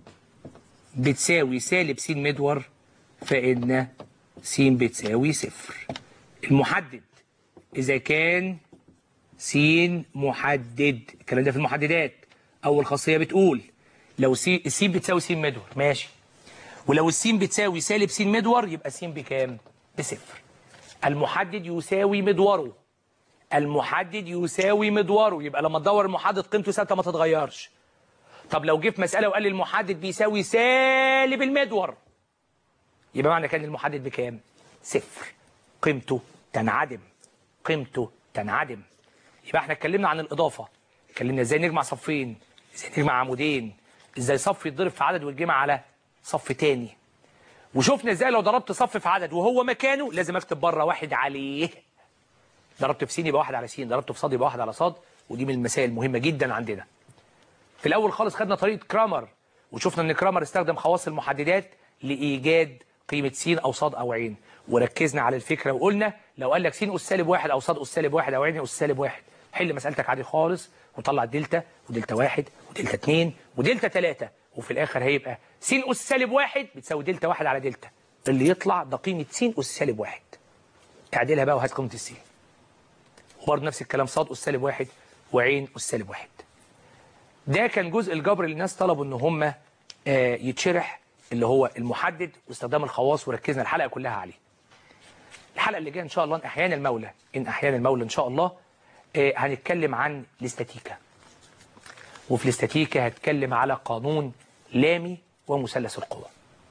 بتساوي سالب س مدور فإن س بتساوي صفر المحدد إذا كان س محدد الكلام ده في المحددات أول خاصية بتقول لو س الس بتساوي س مدور ماشي ولو السين بتساوي سالب س مدور يبقى س بكام؟ بصفر المحدد يساوي مدوره المحدد يساوي مدوره يبقى لما تدور المحدد قيمته ثابته ما تتغيرش طب لو جه في مسألة وقال لي المحدد بيساوي سالب المدور يبقى معنى كان المحدد بكام؟ صفر قيمته تنعدم قيمته تنعدم يبقى احنا اتكلمنا عن الإضافة اتكلمنا ازاي نجمع صفين ازاي نجمع عمودين ازاي صف يتضرب في عدد ويتجمع على صف تاني وشفنا ازاي لو ضربت صف في عدد وهو مكانه لازم اكتب بره واحد عليه ضربت في س يبقى واحد على س ضربته في صاد يبقى واحد على صاد ودي من المسائل المهمة جدا عندنا في الاول خالص خدنا طريقه كرامر وشفنا ان كرامر استخدم خواص المحددات لايجاد قيمه س او صاد او عين وركزنا على الفكره وقلنا لو قال لك س اس سالب واحد او صاد اس سالب واحد او عين اس سالب واحد حل مسالتك عادي خالص وطلع دلتا ودلتا واحد ودلتا اتنين ودلتا تلاته وفي الاخر هيبقى س اس سالب واحد بتساوي دلتا واحد على دلتا اللي يطلع ده قيمه س اس سالب واحد اعدلها بقى وهات قيمه الس وبرضه نفس الكلام صاد اس سالب واحد وعين اس سالب واحد ده كان جزء الجبر اللي الناس طلبوا ان هم آه، يتشرح اللي هو المحدد واستخدام الخواص وركزنا الحلقه كلها عليه. الحلقه اللي جايه ان شاء الله ان احيانا المولى ان احيانا المولى ان شاء الله آه، هنتكلم عن الاستاتيكا. وفي الاستاتيكا هتكلم على قانون لامي ومثلث القوى.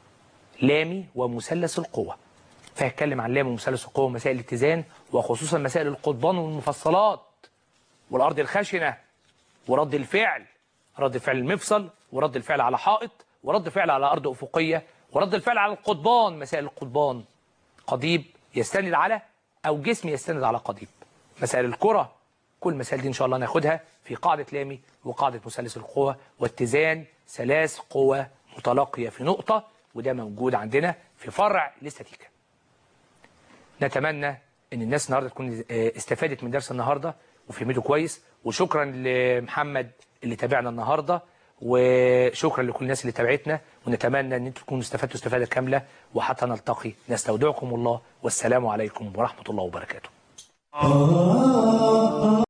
لامي ومثلث القوى. فهتكلم عن لامي ومثلث القوى ومسائل الاتزان وخصوصا مسائل القضبان والمفصلات والارض الخشنه ورد الفعل رد فعل المفصل ورد الفعل على حائط ورد فعل على أرض أفقية ورد الفعل على القضبان مسائل القضبان قضيب يستند على أو جسم يستند على قضيب مسائل الكرة كل المسائل دي إن شاء الله ناخدها في قاعدة لامي وقاعدة مثلث القوى واتزان ثلاث قوى متلاقية في نقطة وده موجود عندنا في فرع الاستاتيكا نتمنى ان الناس النهارده تكون آه، استفادت من درس النهارده وفهمته كويس وشكرا لمحمد اللي تابعنا النهارده وشكرا لكل الناس اللي تابعتنا ونتمنى ان انتم تكونوا استفدتوا استفاده كامله وحتى نلتقي نستودعكم الله والسلام عليكم ورحمه الله وبركاته